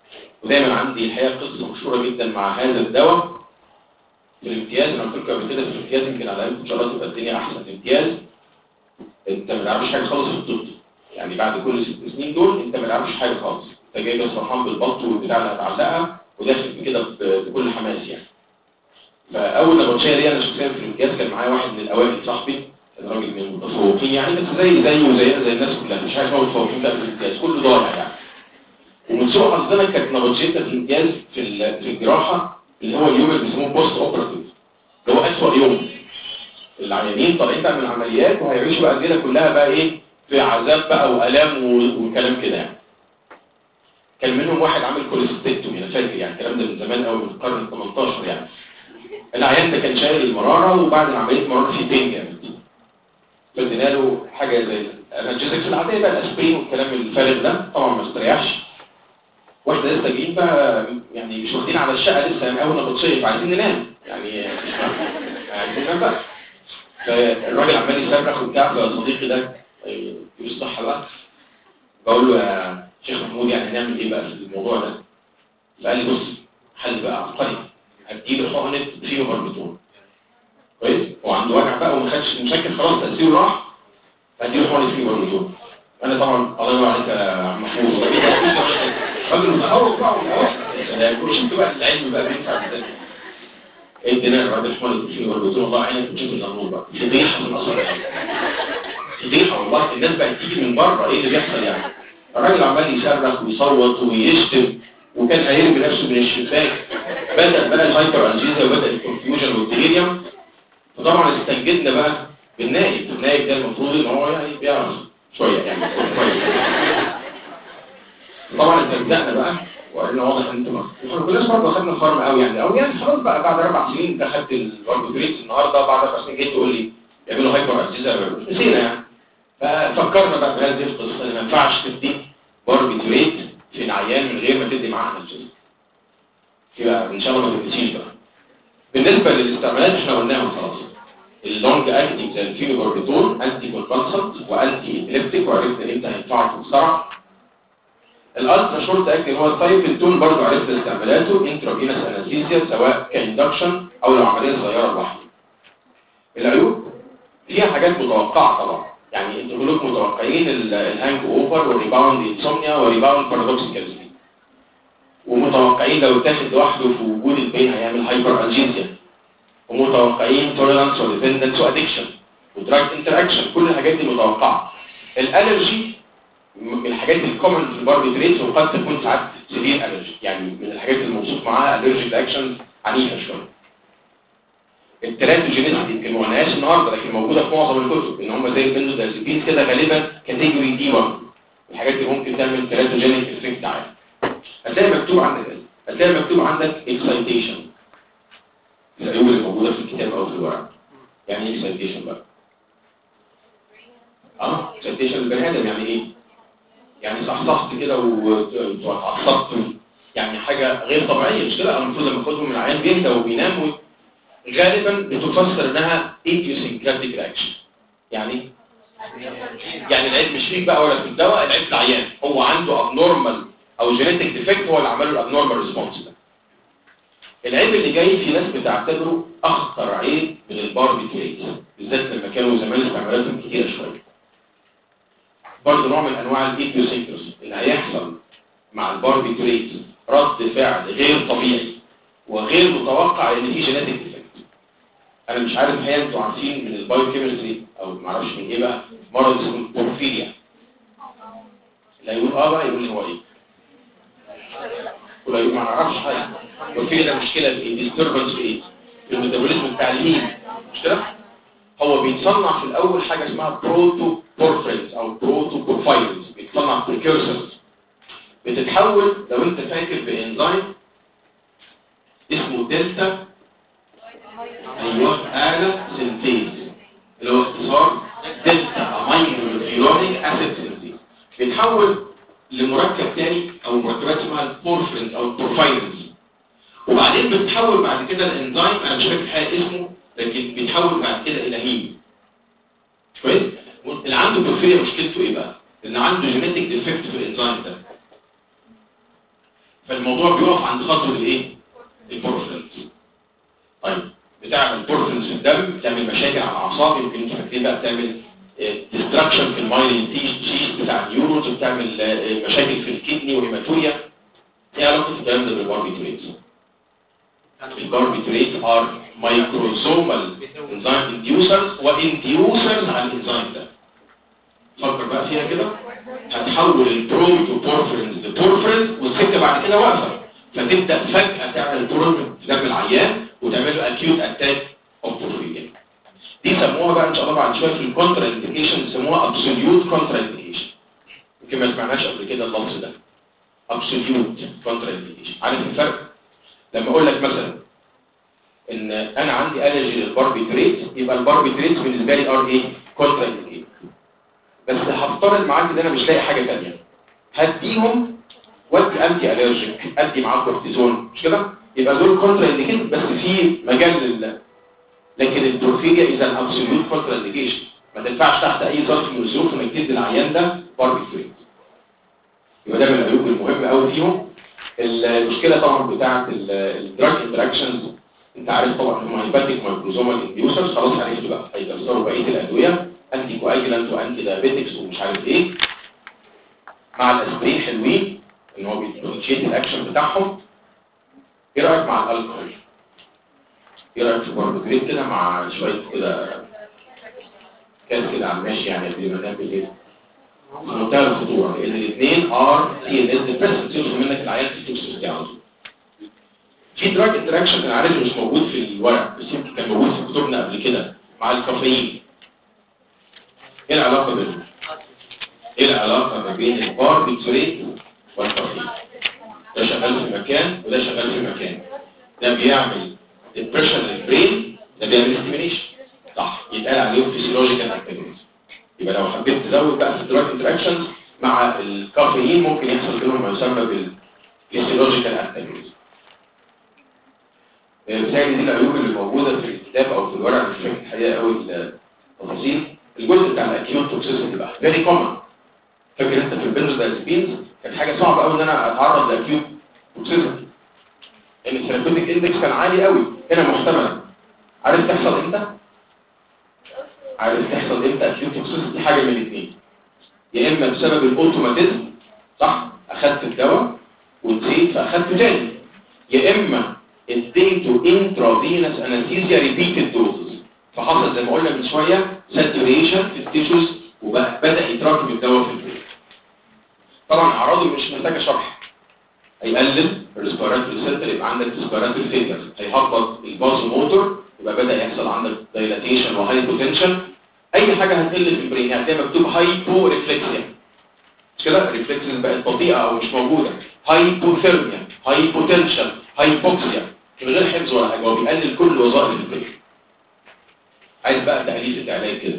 ودايما عندي الحقيقه قصه مشهوره جدا مع هذا الدواء في الامتياز انا قلت لكم قبل كده في الامتياز يمكن على الاقل ان شاء الله تبقى الدنيا احسن الامتياز انت ما تعرفش حاجه خالص في الطب يعني بعد كل ست سنين دول انت ما تعرفش حاجه خالص انت جاي بس فرحان بالبط والبتاع اللي هتعلقها وداخل كده ب- بكل حماس يعني فاول نبطشيه دي انا شخصيا في الامتياز كان معايا واحد من الاوائل صاحبي كان راجل من المتفوقين يعني بس زي زيه وزينا زي الناس كلها مش حاجه اسمها متفوقين بقى في الامتياز كله ضايع يعني ومن سوء حظنا كانت نبطشيتنا في الامتياز في ال- في الجراحه اللي هو اليوم اللي بيسموه بوست اوبراتيف اللي هو اسوأ يوم العيانين طالعين بقى من العمليات وهيعيشوا بقى الليله كلها بقى ايه في عذاب بقى والام و- وكلام كده يعني كان منهم واحد عامل كوليستيكتومي انا فاكر يعني الكلام ده من زمان قوي من القرن ال 18 يعني العيان ده كان شايل المراره وبعد العمليه مراره فيه بين جامد فادينا له حاجه زي الانالجيزكس العاديه بقى الاسبرين والكلام الفارغ ده طبعا ما استريحش واحنا لسه جايين بقى يعني مش واخدين على الشقه لسه يعني اول نبطشيه فعايزين ننام يعني مش عايزين ننام بقى فالراجل عمال يصرخ وبتاع فصديقي ده يقول الصحه بقى بقول له يا شيخ محمود يعني هنعمل ايه بقى في الموضوع ده فقال لي بص حل بقى عبقري هتجيب حقنه فيه بربطون كويس هو عنده وجع بقى وما خدش مسكن خلاص تاثيره راح هديله حقنه فيه بربطون انا طبعا الله ينور عليك يا عم محمود راجل متفوق بقى ومتفوق كل شفت بقى العلم بقى بينفع ازاي ادينا الراجل حقنه فيه بربطون والله عينك بتشوف الامور بقى فضيحه في الاصل فضيحه والله الناس بقت تيجي من بره ايه اللي بيحصل يعني الراجل عمال يصرخ ويصوت ويشتم وكان هيرمي نفسه من الشباك بدا بدا الهايبر انجيزا وبدا الكونفيوجن والديليريوم فطبعا استنجدنا بقى بالنائب النائب ده المفروض ان هو يعني بيعرف شويه يعني شويه طبعا استنجدنا بقى وقلنا واضح ان انتوا ما كناش برضه خدنا الفارم قوي يعني او يعني خلاص بقى بعد اربع سنين انت خدت الباربيتريتس النهارده بعد اربع سنين جيت تقول لي يعملوا هايبر انجيزا نسينا يعني ففكرنا بقى بهذه القصه ان ما ينفعش تدي باربيتريت في العيان من غير ما تدي معاه انالجيزا يبقى ان شاء الله ما تنسيش بقى بالنسبه للاستعمالات احنا قلناهم خلاص اللونج اكتنج زي الفينوباربيتول انتي كونفالسنت وانتي ابليبتيك وعرفنا امتى هينفعوا في الصرع الالترا شورت اكتنج هو الثايبلتون برضه عرفنا استعمالاته انترافينوس انستيزيا سواء كاندكشن او لو عمليه صغيره لوحده العيوب فيها حاجات متوقعه طبعا يعني انتوا كلكم متوقعين ال- الهانج اوفر والريباوند انسومنيا والريباوند بارادوكسيكال سليب ومتوقعين لو اتاخد لوحده في وجود البين هيعمل هايبر انجيزيا ومتوقعين توليرانس وديبندنس وادكشن ودراج انتر اكشن كل الحاجات دي متوقعه الالرجي من الحاجات الكومن في الباربيتريتس وقد تكون ساعات سيفير الرجي يعني من الحاجات اللي موصوف معاها الرجيك اكشن عنيفه شويه التراتوجينيسيتي يمكن ما قلناهاش النهارده لكن موجوده في معظم الكتب ان هم زي البنزودازيبين كده غالبا كاتيجوري دي 1 الحاجات اللي ممكن تعمل تراتوجينيك افكت عالي هتلاقي مكتوب عندك إيه؟ هتلاقي مكتوب عندك اكسايتيشن العيوب اللي موجوده في الكتاب او في الورق يعني ايه اكسايتيشن بقى اه اكسايتيشن البني ادم يعني ايه يعني صحصحت كده و- واتعصبت يعني حاجه غير طبيعيه مش كده المفروض لما اخدهم من العيان بيهدى وبينام و... غالبا بتفسر انها idiosyncratic reaction يعني يعني العيب مش فيك بقى ولا في الدواء العيب في العيان هو عنده abnormal او genetic defect هو اللي عمل له abnormal response ده العيب اللي جاي في ناس بتعتبره اخطر عيب من الباربيتريت بالذات لما كانوا زمان استعمالاتهم كتيره شويه برضه نوع من انواع الايديوسينكراسي اللي هيحصل مع الباربيتريت رد فعل غير طبيعي وغير متوقع ان في جينيتك ديفكت انا مش عارف هل انتوا عارفين من البايو كيمستري او ما اعرفش من ايه بقى مرض اسمه البورفيريا اللي هيقول اه بقى يقول لي هو ايه ولا يقول ما اعرفش حاجه البورفيريا ده مشكله في ايه ديستربنس في ايه في الميتابوليزم بتاع الهيم مش كده هو بيتصنع في الاول حاجه اسمها بروتو بورفرينز او بروتو بورفايرز بيتصنع بريكورسرز بتتحول لو انت فاكر بانزيم اسمه دلتا ايوه آلة سنتيز اللي هو اختصار دلتا امينو نيوكليونيك اسيد سنتيز بيتحول لمركب تاني او مركبات اسمها البورفرينز او البورفايرز وبعدين بتتحول بعد كده الانزيم انا مش فاكر حاجه اسمه لكن بيتحول بعد كده الى هيم كويس اللي عنده بورفيريا مشكلته ايه بقى ان عنده جينيتك ديفكت في الانزيم ده فالموضوع بيقف عند خطوه الايه البورفرينز طيب بتعمل بورفرينز في الدم بتعمل مشاكل على الاعصاب يمكن انت فاكرين بقى بتعمل ديستراكشن في المايلين تيش بتاع النيورونز وبتعمل آه، مشاكل في الكدني وهيماتوريا ايه علاقه الكلام ده بالباربيتوريتس الباربيتوريت ار مايكروزومال انزيم انديوسرز وانديوسرز على الانزيم ده فكر بقى فيها كده هتحول البروم تو بورفرينز لبورفرينز والسكه بعد كده واقفه فتبدا فجاه تعمل بروم في دم العيان وتعمل له اكيوت اتاك اوف بورفيريا دي سموها بقى ان شاء الله بعد شويه في الكونترا انديكيشن سموها ابسوليوت كونترا انديكيشن يمكن ما سمعناش قبل كده اللفظ ده ابسوليوت كونترا انديكيشن عارف الفرق لما اقول لك مثلا ان انا عندي الرجي للباربيتريت يبقى الباربيتريت بالنسبه لي ار ايه كونترا انديكيشن بس هفترض معاك ان انا مش لاقي حاجه ثانيه هديهم ودي انتي الرجيك ادي معاه كورتيزون مش كده يبقى دول كونترا انديكيشن بس في مجال لل لكن الدورفيجيا اذا الابسوليوت كونترا انديكيشن ما تنفعش تحت اي ظرف من الظروف انك تدي العيان ده باربيتريت يبقى ده من العيوب المهمه قوي فيهم المشكله طبعا بتاعه الدراج انتراكشنز انت عارف طبعا هم هيباتيك مايكروزومال انديوسرز خلاص عرفت بقى هيكسروا بقيه الادويه انتي كواجلانت وانتي دايابيتكس ومش عارف ايه مع الاسبرين حلوين ان هو بيتشيت الاكشن بتاعهم ايه رايك مع الالكحول ايه رايك في باربيتريت كده مع شويه كده كاس كده على الماشي يعني قبل ما ننام بالليل في منتهى الخطوره لان الاثنين ار سي ان اس ديبريسنت يوصل منك العيان في التوكسيس دي على طول في دراج انتراكشن انا عارف مش موجود في الورق بس يمكن كان موجود في كتبنا قبل كده مع الكافيين ايه العلاقه بينهم ايه العلاقه ما بين الباربيتوريت والكافيين ده شغال في مكان وده شغال في مكان ده بيعمل ديبريشن للبرين ده بيعمل ستيميليشن صح يتقال عليهم فيسيولوجيكال اكتيفيتيز يبقى لو حبيت تزود بقى في الدراج انتراكشنز مع الكافيين ممكن يحصل بينهم ما يسمى بالفيسيولوجيكال اكتيفيتيز بالتالي دي العيوب اللي موجوده في الكتاب او في الورق مش فاكر الحقيقه قوي التفاصيل الجزء بتاع الاكيوت توكسيسيتي بقى فيري كومن فاكر انت في البنزودازبينز كانت حاجه صعبه قوي ان انا اتعرض لاكيوت توكسيسيتي ان الثيرابيوتيك اندكس كان عالي قوي هنا محتمل عارف تحصل امتى عارف تحصل امتى اكيوت توكسيسيتي حاجه من الاثنين يا اما بسبب الاوتوماتيزم صح اخدت الدواء ونسيت فاخدته تاني يا اما اديته انترافينس انستيزيا ريبيتد دوزز فحصل زي ما قلنا من شويه ساتوريشن في التيشوز وبدا يتراكم الدواء في البرين طبعا اعراضه مش محتاجه شرح هيقلل الريسبيراتوري سنتر يبقى عندك ريسبيراتوري فيلر هيهبط البازو موتور يبقى بدا يحصل عندك دايلاتيشن وهاي بوتنشال اي حاجه هتقل في البرين هتلاقي مكتوب هايبو ريفلكسيا مش كده الريفلكسز بقت بطيئه او مش موجوده هايبوثيرميا هايبوتنشال هايبوكسيا من غير حفظ ولا حاجه هو بيقلل كل وظائف البرين عايز بقى تأليف العلاج كده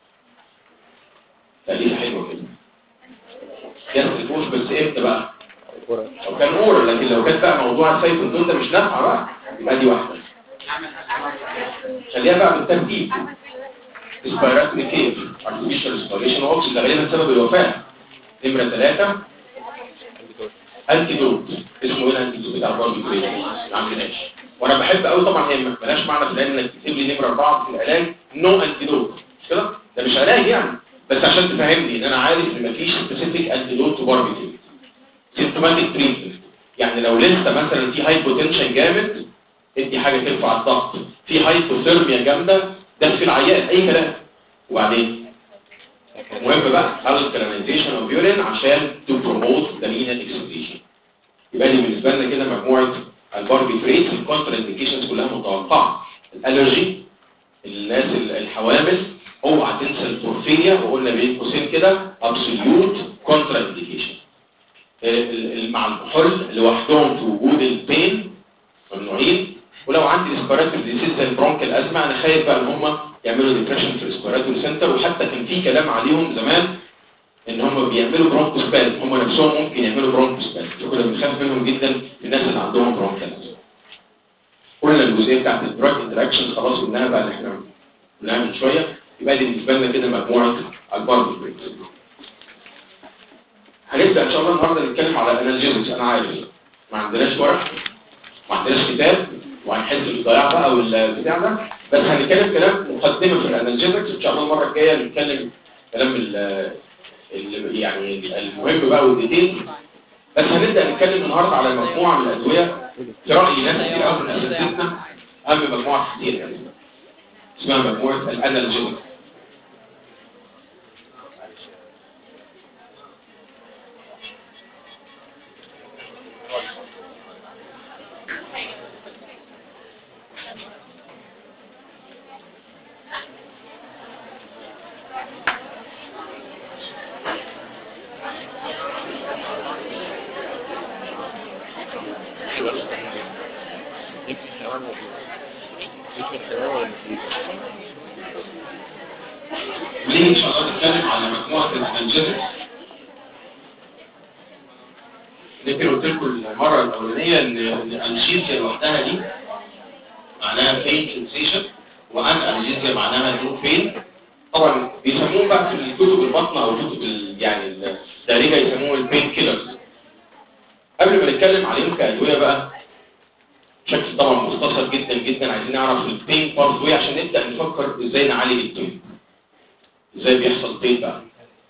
تأليف حلوه كده يصرفوش بس امتى بقى لو كان اورال لكن لو كانت بقى موضوع السايكل ده مش نافعه بقى يبقى دي واحده خليها بقى بالترتيب respiratory care artificial respiration oxygen ده غالبا سبب الوفاه نمره ثلاثة انتيدوت اسمه ايه الانتيدوت بتاع الباربيتوريت ما عندناش وانا بحب قوي طبعا هي مالهاش معنى في العلم انك تكتب لي نمره اربعه في العلاج نو انتيدوت مش كده ده مش علاج يعني بس عشان تفهمني ان انا عارف ان مفيش سبيسيفيك انتيدوت تو باربيتوريت سيمتوماتيك تريتمنت يعني لو لسه مثلا في هايبوتنشن جامد ادي حاجه ترفع الضغط في هايبوثيرميا جامده ده في العيان اي كلام وبعدين مهم بقى الكلاميزيشن اوف يورين عشان تو بروموت ذا لينال اكسبريشن يبقى دي بالنسبه لنا كده مجموعه الباربيتريت الكونتر انديكيشنز كلها متوقعه الالرجي الناس الحوامل اوعى تنسى البورفيريا وقلنا بين قوسين كده ابسوليوت كونتر انديكيشن مع الكحول لوحدهم في وجود البين ممنوعين ولو عندي ريسبيراتوري ديزيز زي البرونكال ازمه انا خايف بقى ان هم يعملوا ديبريشن في الريسبيراتوري سنتر وحتى كان في كلام عليهم زمان ان هم بيعملوا برونكوسبال هم نفسهم ممكن يعملوا برونكوسبال كنا بنخاف منهم جدا الناس اللي عندهم برونكال ازمه قلنا الجزئيه بتاعت الدراج انتراكشن خلاص قلناها بقى اللي احنا قلناها من شويه يبقى دي بالنسبه لنا كده مجموعه الباربيتريتس هنبدا ان شاء الله النهارده نتكلم على الانالجيزكس انا عارف ما عندناش ورق ما عندناش كتاب وهنحس بالضياع بقى والبتاع ده بس هنتكلم كلام مقدمه في الانالجيزكس ان شاء الله المره الجايه نتكلم كلام ال ال- يعني المهم بقى والديتيل بس هنبدا نتكلم النهارده على مجموعه من الادويه في رايي ناس كتير قوي من اساتذتنا اهم مجموعه كتير يعني اسمها مجموعه الانالجيزكس يمكن حيوان ولا يمكن حيوان ولا نسيت ليه ان شاء الله نتكلم على مجموعه الانالجيزكس يمكن قلت لكم المره الاولانيه ان إن الانجيزيا لوحدها دي معناها بين سنسيشن وان انجيزيا معناها نو بين طبعا بيسموه بقى في الكتب البطنه او الكتب ال- يعني الدارجه يسموه البين كيلرز قبل ما نتكلم عليهم كادويه بقى بشكل طبعا مختصر جدا جدا عايزين نعرف البين باث عشان نبدا نفكر ازاي نعالج البين ازاي بيحصل بين بقى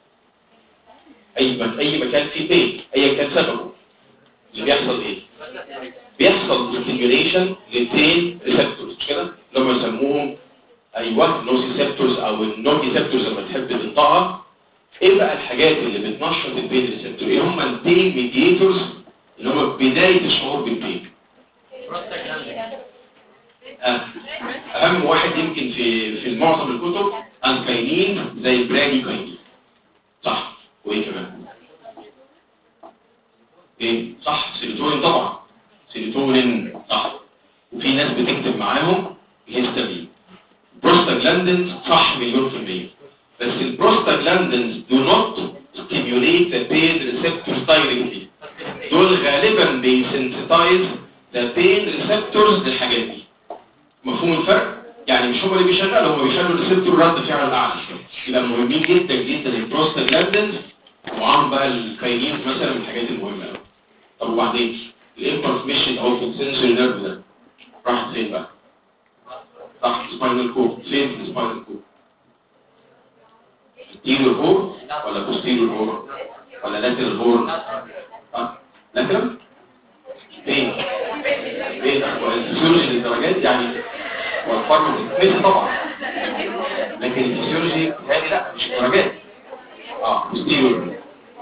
اي مك... اي مكان فيه بين ايا كان سببه اللي بيحصل ايه بيحصل ستيميوليشن للبين ريسبتورز مش كده اللي هم يسموهم ايوه نوسيسبتورز او النوتيسبتورز لما تحب تنطقها ايه بقى الحاجات اللي بتنشط البين ريسبتور ايه هم البين ميديتورز اللي هم بدايه الشعور بالبين آه، اهم واحد يمكن في في معظم الكتب الكاينين زي البراجي كاينين صح وايه كمان ايه صح سيروتونين طبعا سيروتونين صح وفي ناس بتكتب معاهم الهيستامين بروستاجلاندينز صح مليون في المية بس البروستاجلاندينز do not stimulate the pain receptors directly دول غالبا بيسنسيتايز the pain receptors للحاجات دي مفهوم الفرق؟ يعني مش هم اللي بيشغلوا هم بيشغلوا الريسبتور رد فعل اعلى يبقى مهمين جدا جدا البروستاجلاندينز ومعاهم بقى الكاينين مثلا من الحاجات المهمه قوي طب وبعدين الامبلس مشيت او في السنسوري نيرف ده راحت فين بقى؟ راحت سباينال كورد فين في السباينال كورد؟ تيريور هور ولا بوستيريور هور ولا لاترال هور؟ اه لاترال؟ فين؟ فين؟ الفسيولوجي للدرجات يعني والفارماكوجينيسيس طبعا لكن الفسيولوجي هذه لا مش درجات اه بوستيريور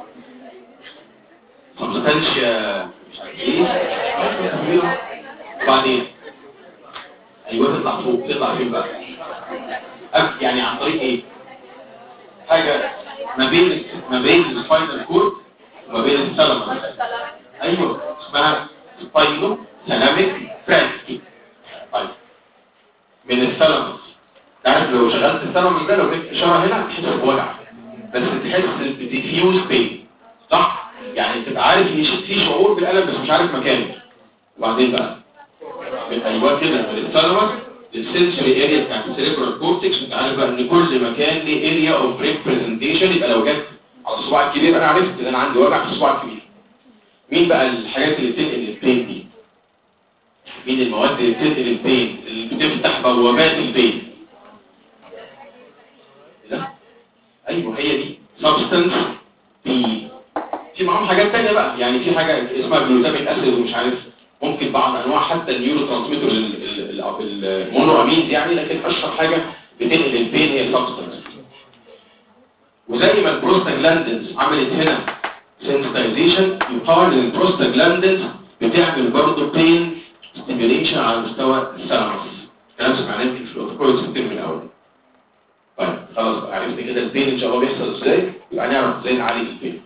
طب ما كانش مش عارف ايه وبعدين ايوه تطلع فوق تطلع فين بقى أب- يعني عن طريق ايه حاجه ما بين ما بين السباينال كورد وما بين الثالاموس ايوه اسمها سباينو ثالاميك فرانكي طيب من الثالاموس تعرف لو شغلت الثالاموس ده لو جبت اشاره هنا تحس بوجع بس تحس بديفيوز بين صح يعني تبقى عارف ان في شعور بالالم بس مش عارف مكانه وبعدين بقى من ايوه كده من الثالاموس للسنسوري اريا بتاعت السيريبرال كورتكس انت عارف بقى ان كل مكان ليه اريا اوف ريبريزنتيشن يبقى لو جت على الصباع الكبير انا عرفت ان انا عندي وجع في الصباع الكبير مين بقى الحاجات اللي بتنقل البين دي مين المواد اللي بتنقل البين اللي بتفتح بوابات البين لا ايوه هي دي سبستنس بي في معاهم حاجات تانية بقى يعني في حاجة اسمها جلوتاميك اسيد ومش عارف ممكن بعض انواع حتى النيورو ترانسميتر المونو امينز يعني لكن اشهر حاجة بتنقل البين هي سبستنس وزي ما البروستاجلاندنز عملت هنا سنسيتايزيشن يقال ان البروستاجلاندنز بتعمل برضه بين ستيميوليشن على مستوى الثالاموس كلام سمعناه يمكن في الاوتوكولز الترم الاول طيب خلاص بقى عرفت كده البين ان شاء الله بيحصل ازاي يبقى نعرف ازاي نعالج البين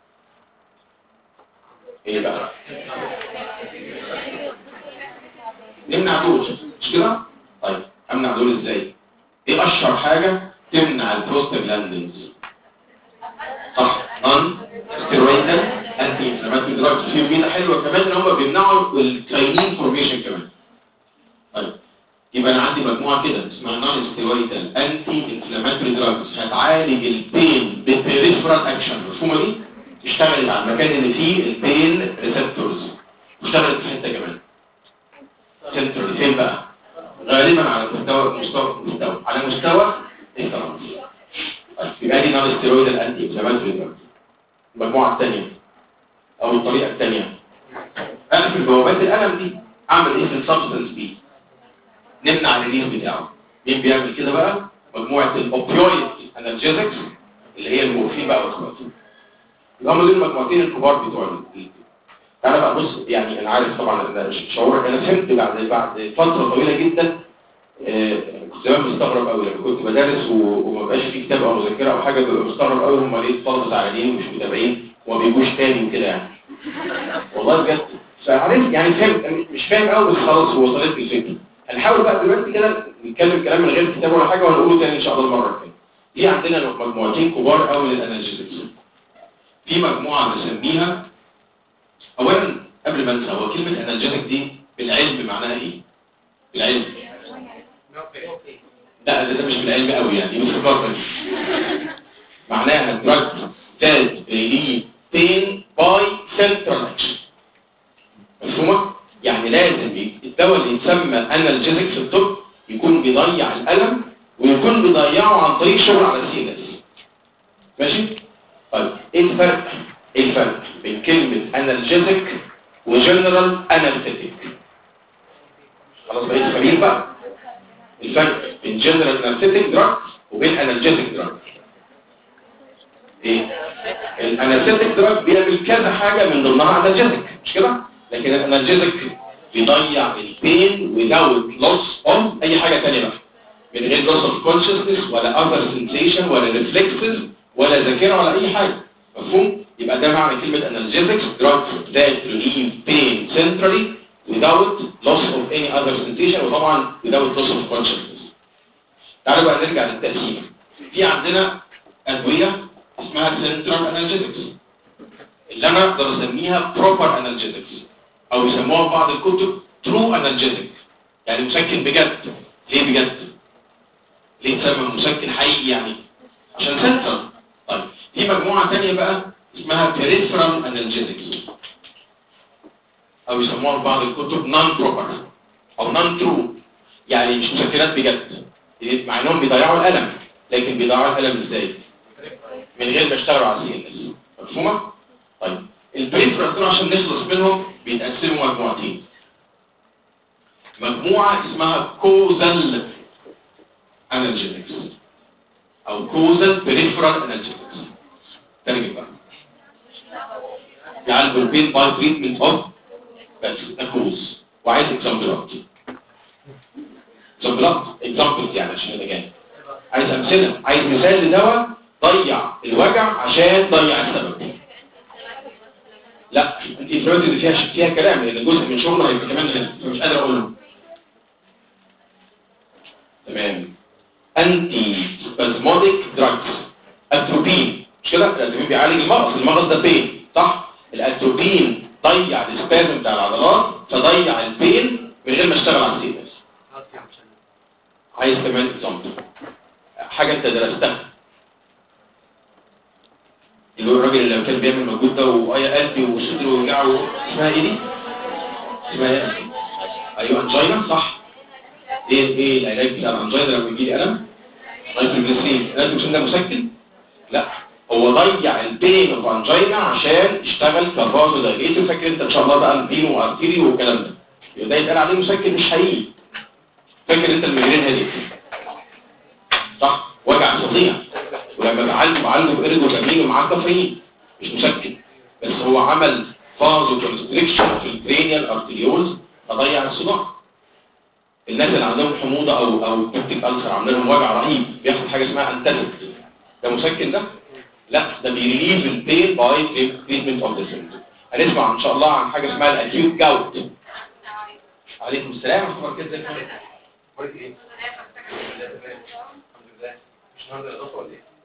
ايه بقى نمنع دول مش كده طيب امنع دول ازاي ايه اشهر حاجه تمنع البروستاجلاندينز صح نون ستيرويدال انتي انفلاماتوري دراجز في ميزه حلوه كمان ان هم بيمنعوا الكاينين فورميشن كمان طيب يبقى انا عندي مجموعه كده اسمها نون ستيرويدال انتي انفلاماتوري دراجز هتعالج البين ببريفرال اكشن مفهومه دي اشتغلت على المكان اللي فيه البين ريسبتورز واشتغلت في حته كمان سنترال فين بقى غالبا على مستوى مستوى مستوى على مستوى الثرمس يبقى دي نون ستيرويد الانتي انفلاماتوري المجموعه الثانيه او الطريقه الثانيه اقفل بوابات الالم دي اعمل ايه في السبستنس دي نمنع الريليز بتاعه مين بيعمل كده بقى مجموعه الاوبيويد انالجيزكس اللي هي المورفين بقى واخواته يبقى هم دول المجموعتين الكبار بتوع ال- انا بقى بص يعني انا عارف طبعا ان شعورك انا فهمت بعد بعد فتره طويله جدا آه، كنت زمان مستغرب قوي لما كنت بدرس و- وما بقاش في كتاب او مذاكره او حاجه ببقى مستغرب قوي هم ليه الطلبه زعلانين ومش متابعين وما بيجوش تاني وكده يعني والله بجد فعرفت يعني فهمت أنا مش فاهم قوي بس خلاص هو وصلت لي الفكره هنحاول بقى دلوقتي كده نتكلم كلام من غير كتاب ولا حاجه وهنقوله تاني ان شاء الله المره الجايه في عندنا مجموعتين كبار قوي للانالجيزكس في مجموعه بنسميها اولا قبل ما انسى هو كلمه انالجيزك دي بالعلم معناها ايه بالعلم لا ده, ده مش بالعلم قوي يعني مش بالبركه معناها drug that relieve pain by central action مفهومه يعني لازم ي- الدواء اللي يتسمى انالجيزك في الطب يكون بيضيع الالم ويكون بيضيعه عن طريق شغل على السي ان اس ماشي طيب ايه الفرق ايه الفرق بين كلمه انالجيزك وجنرال انالجيزك خلاص بقيت فاهمين بقى الفرق بين جنرال انالجيزك دراج وبين انالجيزك دراج ايه الانالجيزك دراج بيعمل كذا حاجه من ضمنها انالجيزك مش كده لكن الانالجيزك بيضيع البين without loss of اي حاجه ثانيه بقى من غير loss of consciousness ولا other sensation ولا reflexes ولا ذاكره ولا اي حاجه مفهوم يبقى ده معنى كلمه analgesics drugs that relieve pain centrally without loss of any other sensation وطبعا without loss of consciousness تعالوا بقى نرجع للتقسيم في عندنا ادويه اسمها central analgesics اللي انا اقدر اسميها proper analgesics او يسموها في بعض الكتب true analgesic يعني مسكن بجد ليه بجد ليه تسمى مسكن حقيقي يعني عشان سنترال طيب في مجموعة تانية بقى اسمها peripheral analgesics او يسموها في بعض الكتب non proper او non true يعني مش مسكنات بجد مع انهم بيضيعوا الالم لكن بيضيعوا الالم ازاي من غير ما يشتغلوا على السي ان اس مفهومه طيب البريفرال دول عشان نخلص منهم بيتقسموا مجموعتين مجموعه اسمها كوزال انالجيتكس او كوزال بريفرال انالجيتكس ترجم بقى يعالجوا البين باي تريتمنت اوف بس ده كوز وعايز اكزامبلات اكزامبلات اكزامبلز يعني عشان انا جاي عايز امثله عايز مثال لدواء ضيع الوجع عشان ضيع السبب لا انت دلوقتي اللي فيها فيها كلام لان جزء من شغله هيبقى كمان هنا فمش قادر اقوله تمام انتي سبازموديك دراجز اتروبين مش كده الاتروبين بيعالج المغص المغص ده بين صح الاتروبين ضيع السبازم بتاع العضلات فضيع البين من غير ما اشتغل على السي اس عايز كمان اكزامبل حاجه انت درستها اللي هو الراجل اللي كان بيعمل مجهود ده وقايا قلبي وصدره وجعه اسمها ايه دي؟ اسمها ايه؟ ايوه انجينا صح ايه ايه العلاج بتاع الانجينا لما يجي لي الم؟ نايتروجليسرين النايتروجليسرين ده مسكن؟ لا هو ضيع البين اوف انجينا عشان يشتغل كفازو دايليتور فاكر انت ان شاء الله بقى البينو وارتيري والكلام ده يبقى ده يتقال عليه مسكن مش حقيقي فاكر انت المجرين هذه صح وجع فظيع ولما بعالجه بعالجه بإرجوتامين ومعاه كافيين مش مسكن بس هو عمل فازو كونستريكشن في الكرينيال ارتريولز فضيع الصداع الناس اللي عندهم حموضه او او بيبتيك ألسر عامله لهم وجع رهيب بياخد حاجه اسمها انتاسيد ده مسكن ده لا ده بيريليف البين باي تريتمنت اوف ذا سيمبتوم هنسمع ان شاء الله عن حاجه اسمها الاكيوت جاوت عليكم السلام ورحمه الله وبركاته اخبارك ايه الحمد لله مش النهارده اضافه ولا ايه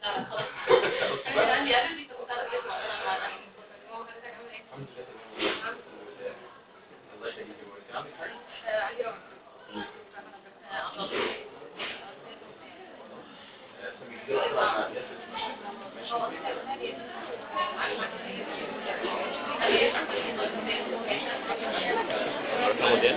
الحمد لله تمام الله يخليك يا عندك حاجه موديل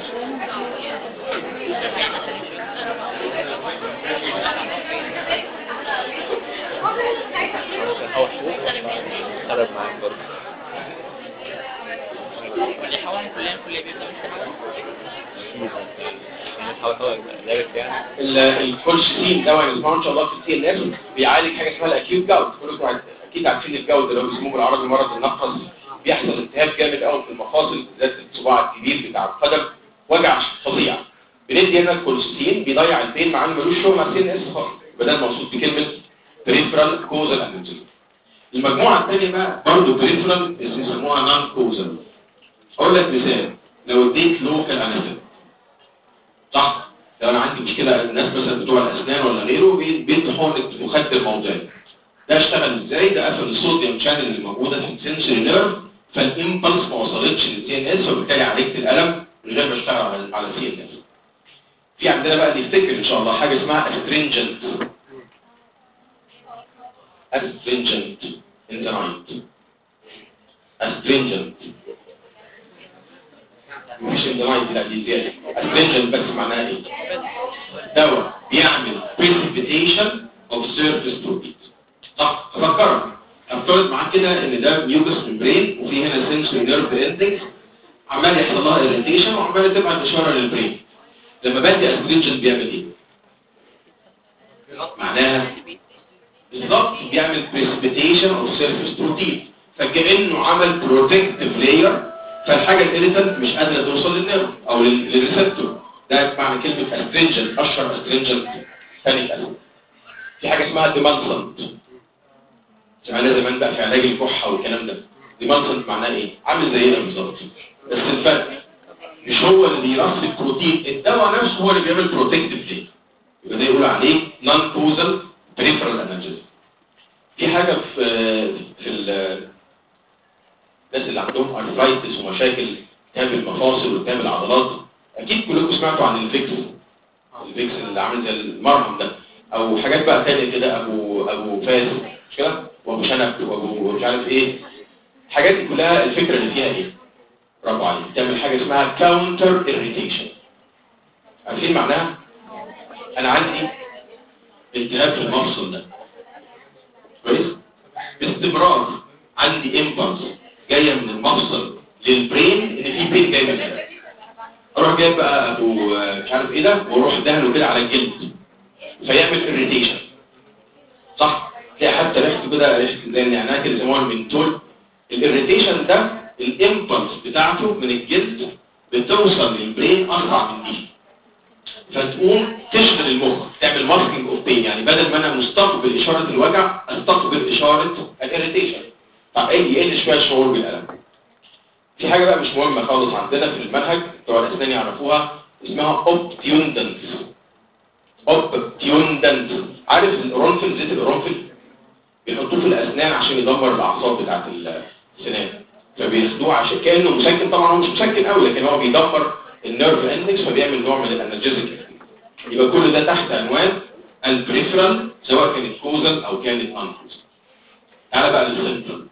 مثلا هوا حقوق قرب معاك برضه كل حوالي كلنا كل بيبدأ من حوالي هوا هوا لابس يعني ال- الكولشيسين دواء يسمعه ان شاء الله في السي ان اس بيعالج حاجه اسمها الاكيوت جاود كلكم عارف- اكيد عارفين الجود اللي هو بيسموه بالعربي مرض النقص بيحصل التهاب جامد قوي في المفاصل بالذات الصباع الكبير بتاع القدم وجع فظيع بندي هنا الكولشيسين بيضيع البين مع انه ملوش شغل على السي ان اس خالص بدل موصوف بكلمه بريفرال كوزال انرجي المجموعه الثانيه بقى برضه بريفرال بس يسموها نون كوزال اقول لك مثال لو اديت لوكال انستيك صح لو انا عندي مشكله الناس مثلا بتوع الاسنان ولا غيره بي- بيدوا حقنه مخدر موضعي ده اشتغل ازاي ده قفل الصوديوم شانل اللي موجوده في السنسوري نيرف فالامبلس ما وصلتش للسي ان اس وبالتالي عالجت الالم من غير ما اشتغل على على السي ان اس في عندنا بقى نفتكر ان شاء الله حاجه اسمها astringent astringent enzyme astringent مش انزلايت لا دي زياده astringent بس معناها ايه دواء بيعمل precipitation of surface protein صح افكرك افترض معاك كده ان ده ميوكس ممبرين وفي هنا سنسوري نيرف اندكس عمال يحصل لها irritation وعمال تبعت اشاره للبرين لما بدي استرينجنت بيعمل ايه معناها بالظبط بيعمل precipitation of surface protein فكأنه عمل protective layer فالحاجة الإيريتنت مش قادرة توصل للنيرف أو لل- للريسبتور ده معنى كلمة astringent أشهر astringent ثاني أسد في حاجة اسمها ديمالسنت سمعنا زمان بقى في علاج الكحة والكلام ده ديمالسنت معناه إيه؟ عامل زينا بالظبط بس الفرق مش هو اللي بيرص البروتين الدواء نفسه هو اللي بيعمل بروتكتيف ليه يبقى ده يقول عليه نون كوزال بريفرال انرجيز في حاجة في في ال- الناس اللي عندهم ارثرايتس ومشاكل التهاب المفاصل والتهاب العضلات اكيد كلكم سمعتوا عن الفيكس الفيكس اللي عامل زي المرهم ده او حاجات بقى تانية كده ابو ابو فاس مش كده وابو شنب وابو مش عارف ايه الحاجات دي كلها الفكره اللي فيها ايه برافو عليك تعمل حاجه اسمها كاونتر irritation عارفين معناها انا عندي التهاب في المفصل ده كويس باستمرار عندي امبلس جايه من المفصل للبرين ان في بين جاي من هنا اروح جايب بقى ابو آه، مش عارف ايه ده واروح دهنه كده على الجلد فيعمل irritation صح تلاقي حتى ريحته كده ريحه زي النعناع كده يسموها المنتول الاريتيشن ده الامبلس بتاعته من الجلد بتوصل للبرين اسرع من دي فتقوم تشغل المخ تعمل ماسكينج اوف بين يعني بدل ما انا مستقبل اشاره الوجع استقبل اشاره الاريتيشن فايه يقل شويه الشعور بالالم في حاجه بقى مش مهمه خالص عندنا في المنهج بتوع الاسنان يعرفوها اسمها اوبتيوندنس اوبتيوندنس عارف القرنفل زيت القرنفل بيحطوه في الاسنان عشان يدمر الاعصاب بتاعت السنان فبياخدوه عشان كانه مسكن طبعا هو مش مسكن قوي لكن هو بيدمر النيرف اندكس فبيعمل نوع من الانرجيزك يبقى كل ده تحت عنوان البريفرال سواء كانت كوزال او كانت ان كوزال تعالى بقى للسنترال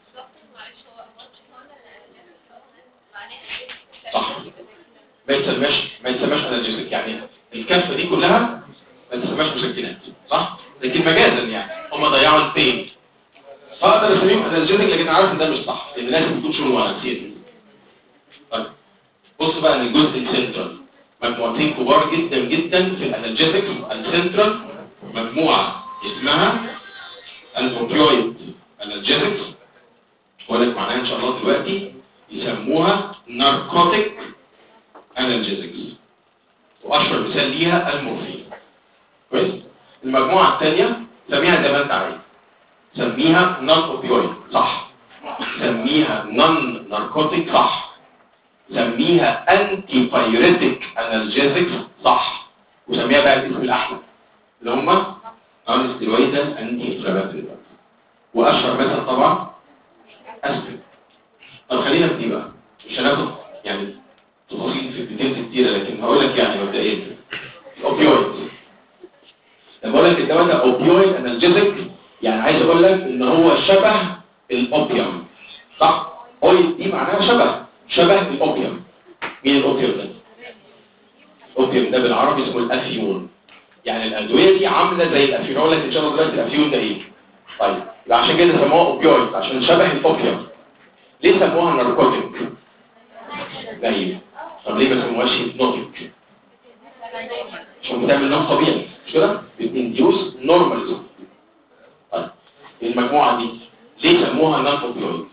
صح ما يتسماش ما يتسماش انرجيزك يعني الكفه دي كلها ما تسماش مسكنات صح لكن مجازا يعني هم ضيعوا البين فاقدر اسميهم انرجيزك لكن عارف ان ده مش صح لان لازم يكون شغل على نسيت طيب بص بقى للجزء السنترال مجموعتين كبار جدا جدا في الانرجيزك السنترال مجموعه اسمها الاوبيويد انرجيزكس ولك معناها ان شاء الله دلوقتي يسموها ناركوتيك انرجيزكس واشهر مثال ليها المورفين كويس المجموعه الثانيه سميها زي ما انت عايز سميها نون اوبيويد صح سميها نون ناركوتيك صح سميها انتي بايوريتيك انرجيزكس صح وسميها بقى الاسم الاحلى اللي هم نون ستيرويدال انتي انفلاماتوري واشهر مثل طبعا اسبرين طب خلينا في دي بقى مش هناخد يعني تفاصيل في الديتيلز كتيره لكن هقول لك يعني مبدئيا الاوبيويد لما اقول لك الدواء ده اوبيويد انرجيزك يعني عايز اقول لك ان هو شبه الاوبيوم صح اويل دي معناها شبه شبه الاوبيوم مين الاوبيوم ده الاوبيوم ده بالعربي اسمه الافيون يعني الادويه دي عامله زي الافيون اقول لك ان شاء الله دلوقتي الافيون ده ايه طيب يبقى عشان كده سموها اوبيويد عشان شبه الاوبيوم ليه سموها ناركوتيك جيد طب ليه ما سموهاش هيبنوتيك عشان بتعمل نوم طبيعي مش كده بتنديوس نورماليزم طيب المجموعه دي ليه سموها نون اوبيويد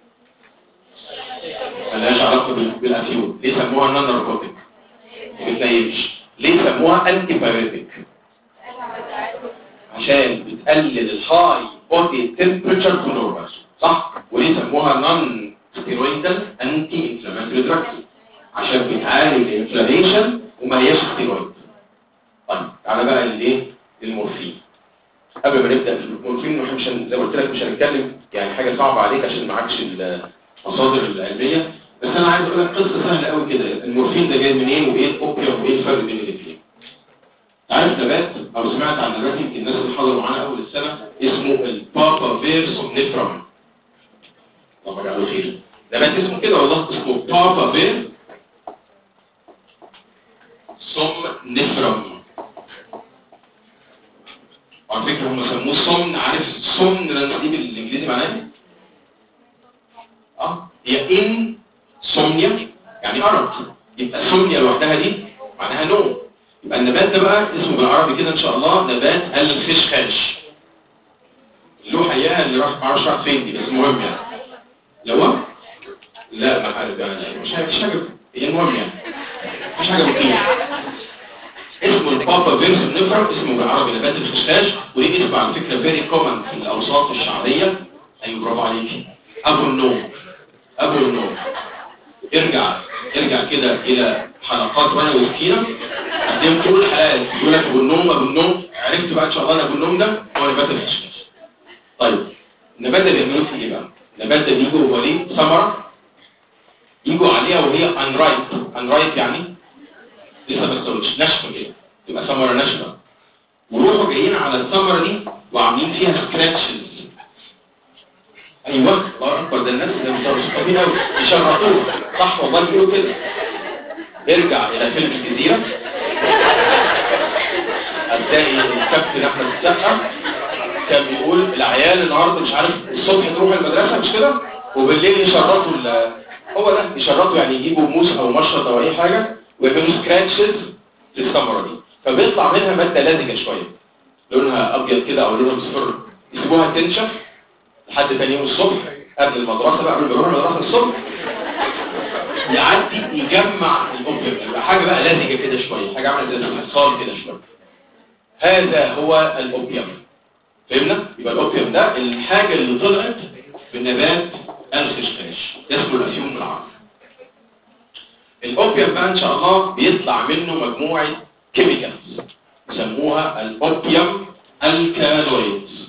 ملهاش علاقه بال- بالافيون ليه سموها نون ناركوتيك ما بتنيمش ليه سموها انتي بايوتيك عشان بتقلل الهاي بودي تمبريتشر تو نورمال صح وليه سموها نون ستيرويدال انتي انفلاماتوري دراجز عشان بتعالج الانفلاميشن وما هياش ستيرويد طيب تعالى بقى للايه المورفين قبل ما نبدا في المورفين مش هن- زي ما قلت لك مش هنتكلم يعني حاجه صعبه عليك عشان معكش المصادر العلميه بس انا عايز اقول لك قصه سهله قوي كده المورفين ده جاي منين وايه الاوبيوم وايه الفرق بين الاثنين عارف نبات او سمعت عن نبات يمكن الناس اللي حضروا معانا اول السنه اسمه البابا فير سومنيفرم الله يجعله خير نبات اسمه كده والله اسمه بابا فير سومنيفرم على فكره هم سموه سمن عارف سمن لما دي بالانجليزي معناها ايه؟ اه هي ان سومنيا يعني ارق يبقى سومنيا لوحدها دي معناها نوم يبقى النبات ده بقى اسمه بالعربي كده ان شاء الله نبات الخشخاش له حقيقه اللي راح معرفش راح فين دي بس المهم يعني لو هو؟ لا ما عارف يعني مش حاجه مش حاجه هي المهم يعني مش حاجه مقيمه اسمه البابا فيرس نفر اسمه بالعربي نبات الخشخاش وليه اسم على فكره فيري كومن في الاوساط الشعبيه ايوه برافو عليك ابو النوم ابو النوم ارجع ارجع كده الى حلقات وانا وسكينه قدمت كل الحلقات يقول لك ابو النوم ابو النوم عرفت بقى ان شاء الله ان ابو النوم ده هو نبات الخشخاش طيب النبات ده بيعملوا فيه ايه بقى النبات ده بيجوا هو ليه ثمره يجوا عليها وهي انرايب انرايب يعني لسه ما استوتش ناشفه كده تبقى ثمره ناشفه ويروحوا جايين على الثمره دي وعاملين فيها سكراتشز ايوه الله اكبر ده الناس اللي مش قوي يشرطوه صح والله بيقولوا كده ارجع الى فيلم الجزيره هتلاقي الكابتن احمد السقا كان بيقول العيال النهارده مش عارف الصبح تروح المدرسه مش كده وبالليل يشرطوا ال- هو ده يشرطوا يعني يجيبوا موس او مشرط او اي حاجه ويعملوا سكراتشز للثمره دي فبيطلع منها ماده لزجه شويه لونها ابيض كده او لونها مصفر يسيبوها تنشف لحد تاني يوم الصبح قبل المدرسه بقى قبل ما يروح المدرسه الصبح يعدي يجمع الاوبيوم يبقى حاجه بقى لزجه كده شويه حاجه عامله زي الحصان كده شويه هذا هو الاوبيوم فهمنا يبقى الاوبيوم ده الحاجه اللي طلعت من نبات الخشخاش ده اسمه الافيوم بالعربي الاوبيوم بقى ان شاء الله بيطلع منه مجموعه كيميكالز يسموها الاوبيوم الكالويدز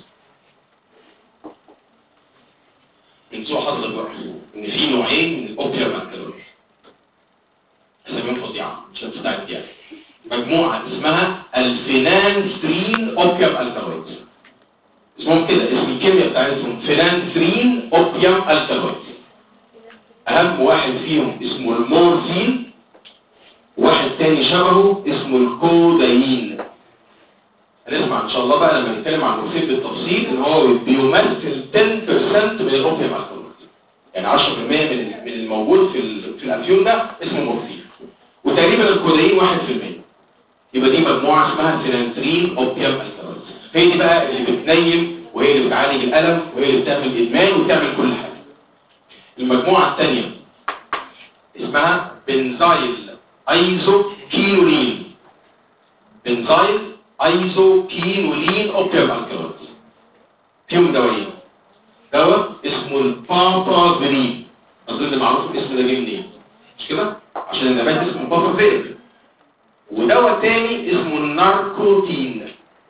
من سوء حظ بقى ان في نوعين من الاوبيوم الكالويدز اساميهم فظيعه مش هتستعد يعني مجموعه اسمها الفينانثرين اوبيوم الكالويدز اسمهم كده اسم الكيمياء بتاعتهم فينانثرين اوبيوم الكالويدز اهم واحد فيهم اسمه المورفين واحد تاني شبهه اسمه الكودايين هنسمع ان شاء الله بقى لما نتكلم عن المورفين بالتفصيل ان هو بيمثل 10% من الاوبيوم الكالويدز يعني 10% من من الموجود في ال- في الافيون ده اسمه مورفين وتقريبا الكودايين 1% يبقى دي مجموعه اسمها فينانثرين اوبيوم الكالويدز هي دي بقى اللي بتنيم وهي اللي بتعالج الالم وهي اللي بتعمل ادمان وبتعمل كل حاجه المجموعة الثانية اسمها بنزايل ايزوكينولين بنزايل ايزوكينولين اوبيوم الكالويدز فيهم دوايين دواء اسمه البابا فيرين اظن معروف الاسم ده جه منين مش كده عشان النبات اسمه بابا فير ودواء تاني اسمه الناركوتين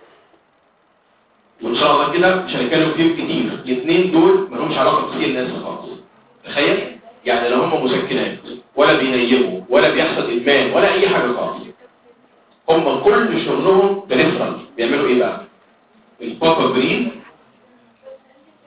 وان شاء الله كده مش هنتكلم فيهم كتير الاثنين دول ما لهمش علاقه بسير الناس خالص تخيل يعني لا هم مسكنات ولا بينيموا ولا بيحصل ادمان ولا اي حاجه خالص هم كل شغلهم بريفرال بيعملوا ايه بقى البابا برين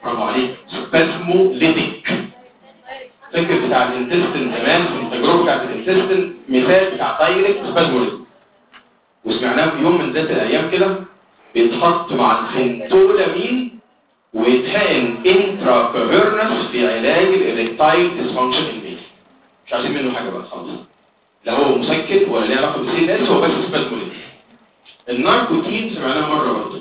برافو عليك سبازموليتيك فاكر بتاع الانتستين زمان في التجربه بتاعت الانتستين مثال بتاع دايركت سبازموليتيك وسمعناه في يوم من ذات الايام كده بيتحط مع الفنتولامين ويتحقن انترا كوفيرنس في علاج الاريكتايل ديسفانكشن البيت مش عايزين منه حاجه بقى خالص لا هو مسكن ولا ليه علاقه بالسي اس هو بس سبازموليتيك الناركوتين سمعناه مره برضه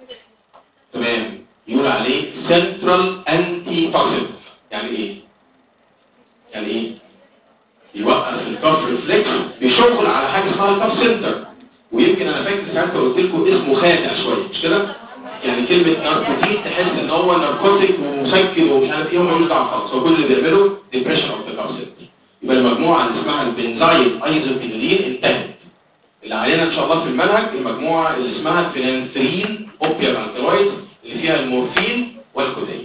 تمام يقول عليه سنترال انتي توكسيك يعني ايه يعني ايه يوقف الكف ريفلكس بيشغل على حاجه اسمها الكف سنتر ويمكن انا فاكر ساعتها قلت لكم اسمه خادع شويه مش كده يعني كلمه ناركوتين تحس ان هو ناركوتيك ومسكن ومش عارف ايه هو ملوش دعوه خالص هو كل اللي بيعمله ديبريشن اوف ذا كف سنتر يبقى المجموعه اللي اسمها البنزايل ايزوبينولين انتهت اللي علينا ان شاء الله في المنهج المجموعه اللي اسمها فينانثرين اوبيال الكالويد اللي فيها المورفين والكودين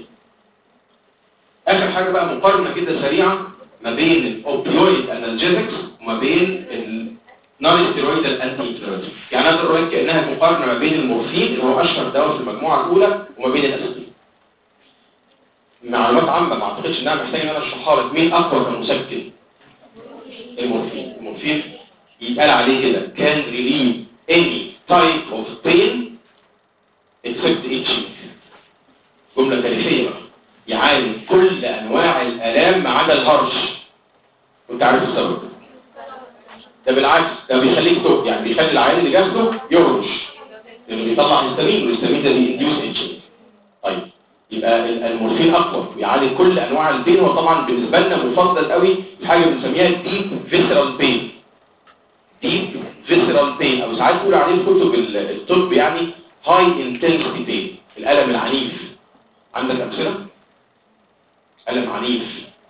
اخر حاجه بقى مقارنه كده سريعه ما بين الاوبيويد انالجيزكس وما بين النون ستيرويدال انتي انفلاماتوري يعني اقدر اقول كانها مقارنه ما بين المورفين اللي هو اشهر دواء في المجموعه الاولى وما بين الاسبرين معلومات عامه ما اعتقدش انها محتاجه ان انا اشرحها لك مين اقوى كمسكن المورفين المورفين يتقال عليه كده can relieve any type of pain except itching جملة تاريخية بقى يعالج كل أنواع الآلام ما عدا الهرش وانت عارف السبب ده بالعكس ده بيخليك توب يعني بيخلي العيان اللي جنبه يهرش لأنه بيطلع هيستامين والهيستامين ده بينديوس اتشنج طيب يبقى المورفين أقوى بيعالج كل أنواع البين هو طبعا بالنسبة لنا مفضل قوي في حاجة بنسميها ديب فيسرال بين ديب فيسرال بين او ساعات بيقولوا عليه في كتب الطب يعني هاي انتنسيتي بين الالم العنيف عندك امثله الم عنيف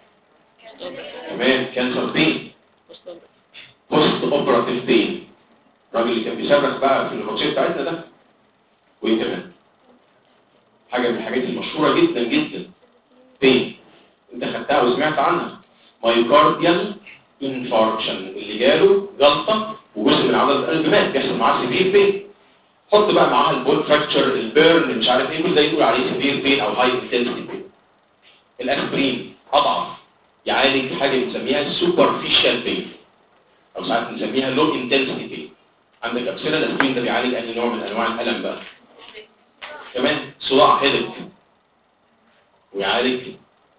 تمام كانسر بين بوست اوبراتيف بين الراجل اللي كان بيصرخ بقى في الروتيه بتاعتنا ده وايه كمان حاجه من الحاجات المشهوره جدا جدا بين انت خدتها وسمعت عنها مايوكارديال انفاركشن اللي جاله جلطه وجزء من عضله القلب مات بيحصل معاه سيفير بين حط بقى معاها البول فراكتشر البيرن مش عارف ايه كل ده يقول عليه سيفير بين او هاي انتنسيتي بين الاسبرين اضعف يعالج حاجه بنسميها سوبرفيشال بين او ساعات بنسميها لو انتنسيتي بين عندك امثله الاسبرين ده بيعالج اي نوع من انواع الالم بقى كمان صداع هيدك ويعالج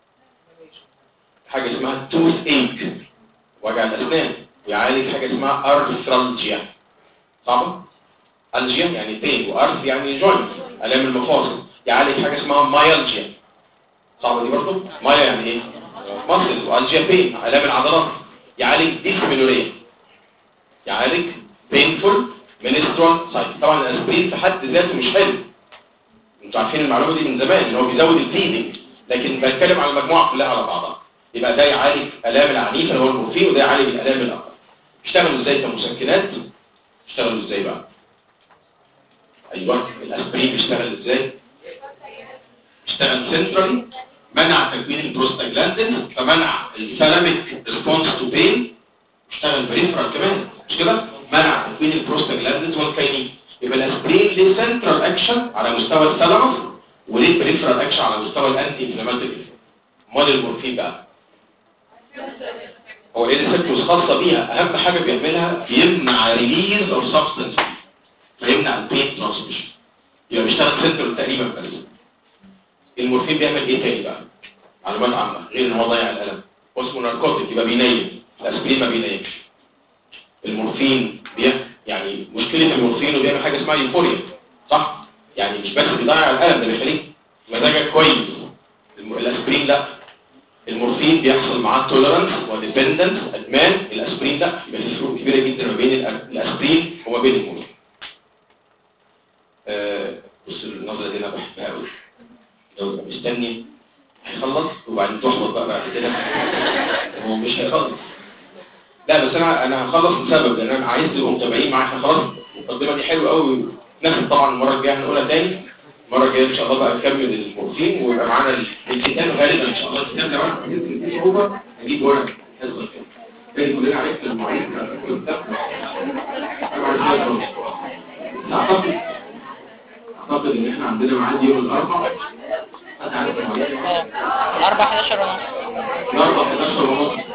حاجه اسمها توث ايك وجع الأسنان ويعالج حاجة اسمها أرثرالجيا صعبة؟ ألجيا يعني بين وأرث يعني جوينت ألام المفاصل يعالج حاجة اسمها مايالجيا صعبة دي برضه؟ مايا يعني ايه؟ مصل وألجيا بين ألام العضلات يعالج ديسمينوريا يعالج بينفول منسترال سايت طبعا الأسبرين في حد ذاته مش حلو انتوا عارفين المعلومة دي من زمان ان هو بيزود البليدنج لكن بتكلم على المجموعة كلها على بعضها يبقى ده يعالج الام العنيفه اللي هو المورفين وده يعالج الالام الاقل اشتغلوا ازاي كمسكنات اشتغلوا ازاي بقى ايوه الاسبرين بيشتغل ازاي اشتغل سنترالي منع تكوين البروستاجلاندين فمنع الثالاميك ريسبونس تو بين اشتغل بريفرال كمان مش كده منع تكوين البروستاجلاندين والكاينين يبقى الاسبرين ليه سنترال اكشن على مستوى الثالاموس وليه بريفرال اكشن على مستوى الانتي انفلاماتوري امال المورفين بقى هو ايه الريسبتورز خاصه بيها اهم حاجه بيعملها يمنع ريليز او سبستنس فيمنع البين ترانسميشن يبقى بيشتغل سنتر تقريبا بس المورفين بيعمل ايه تاني بقى معلومات عامه غير ان هو ضيع الالم اسمه ناركوتيك يبقى بينيم الاسبرين ما بينيمش المورفين بيعمل يعني مشكله المورفين انه بيعمل حاجه اسمها يوفوريا صح يعني مش بس بيضيع الالم ده بيخليك مزاجك كويس الاسبرين لا المورفين بيحصل معاه توليرانس وديبندنس ادمان الاسبرين لا يبقى في فروق كبيره جدا ما بين الاسبرين وما بين المورفين آه بص النظره دي انا بحبها قوي لو يبقى مستني هيخلص وبعدين تحبط بقى بعد كده هو مش هيخلص لا بس انا انا هخلص لسبب لان انا عايز تبقوا متابعين معايا احنا خلاص المقدمه دي حلوه قوي ناخد طبعا المره الجايه هنقولها تاني المره الجايه ان شاء الله بقى نكمل المورفين ويبقى معانا الكتاب غالبا ان شاء الله الكتاب لو انا حسيت فيه صعوبه هجيب ورق حصه كده زي كلنا عرفنا المواعيد اعتقد اعتقد ان احنا عندنا ميعاد يوم الاربعاء عندك معينة اه الأربع 11 ونص النهارده 11 ونص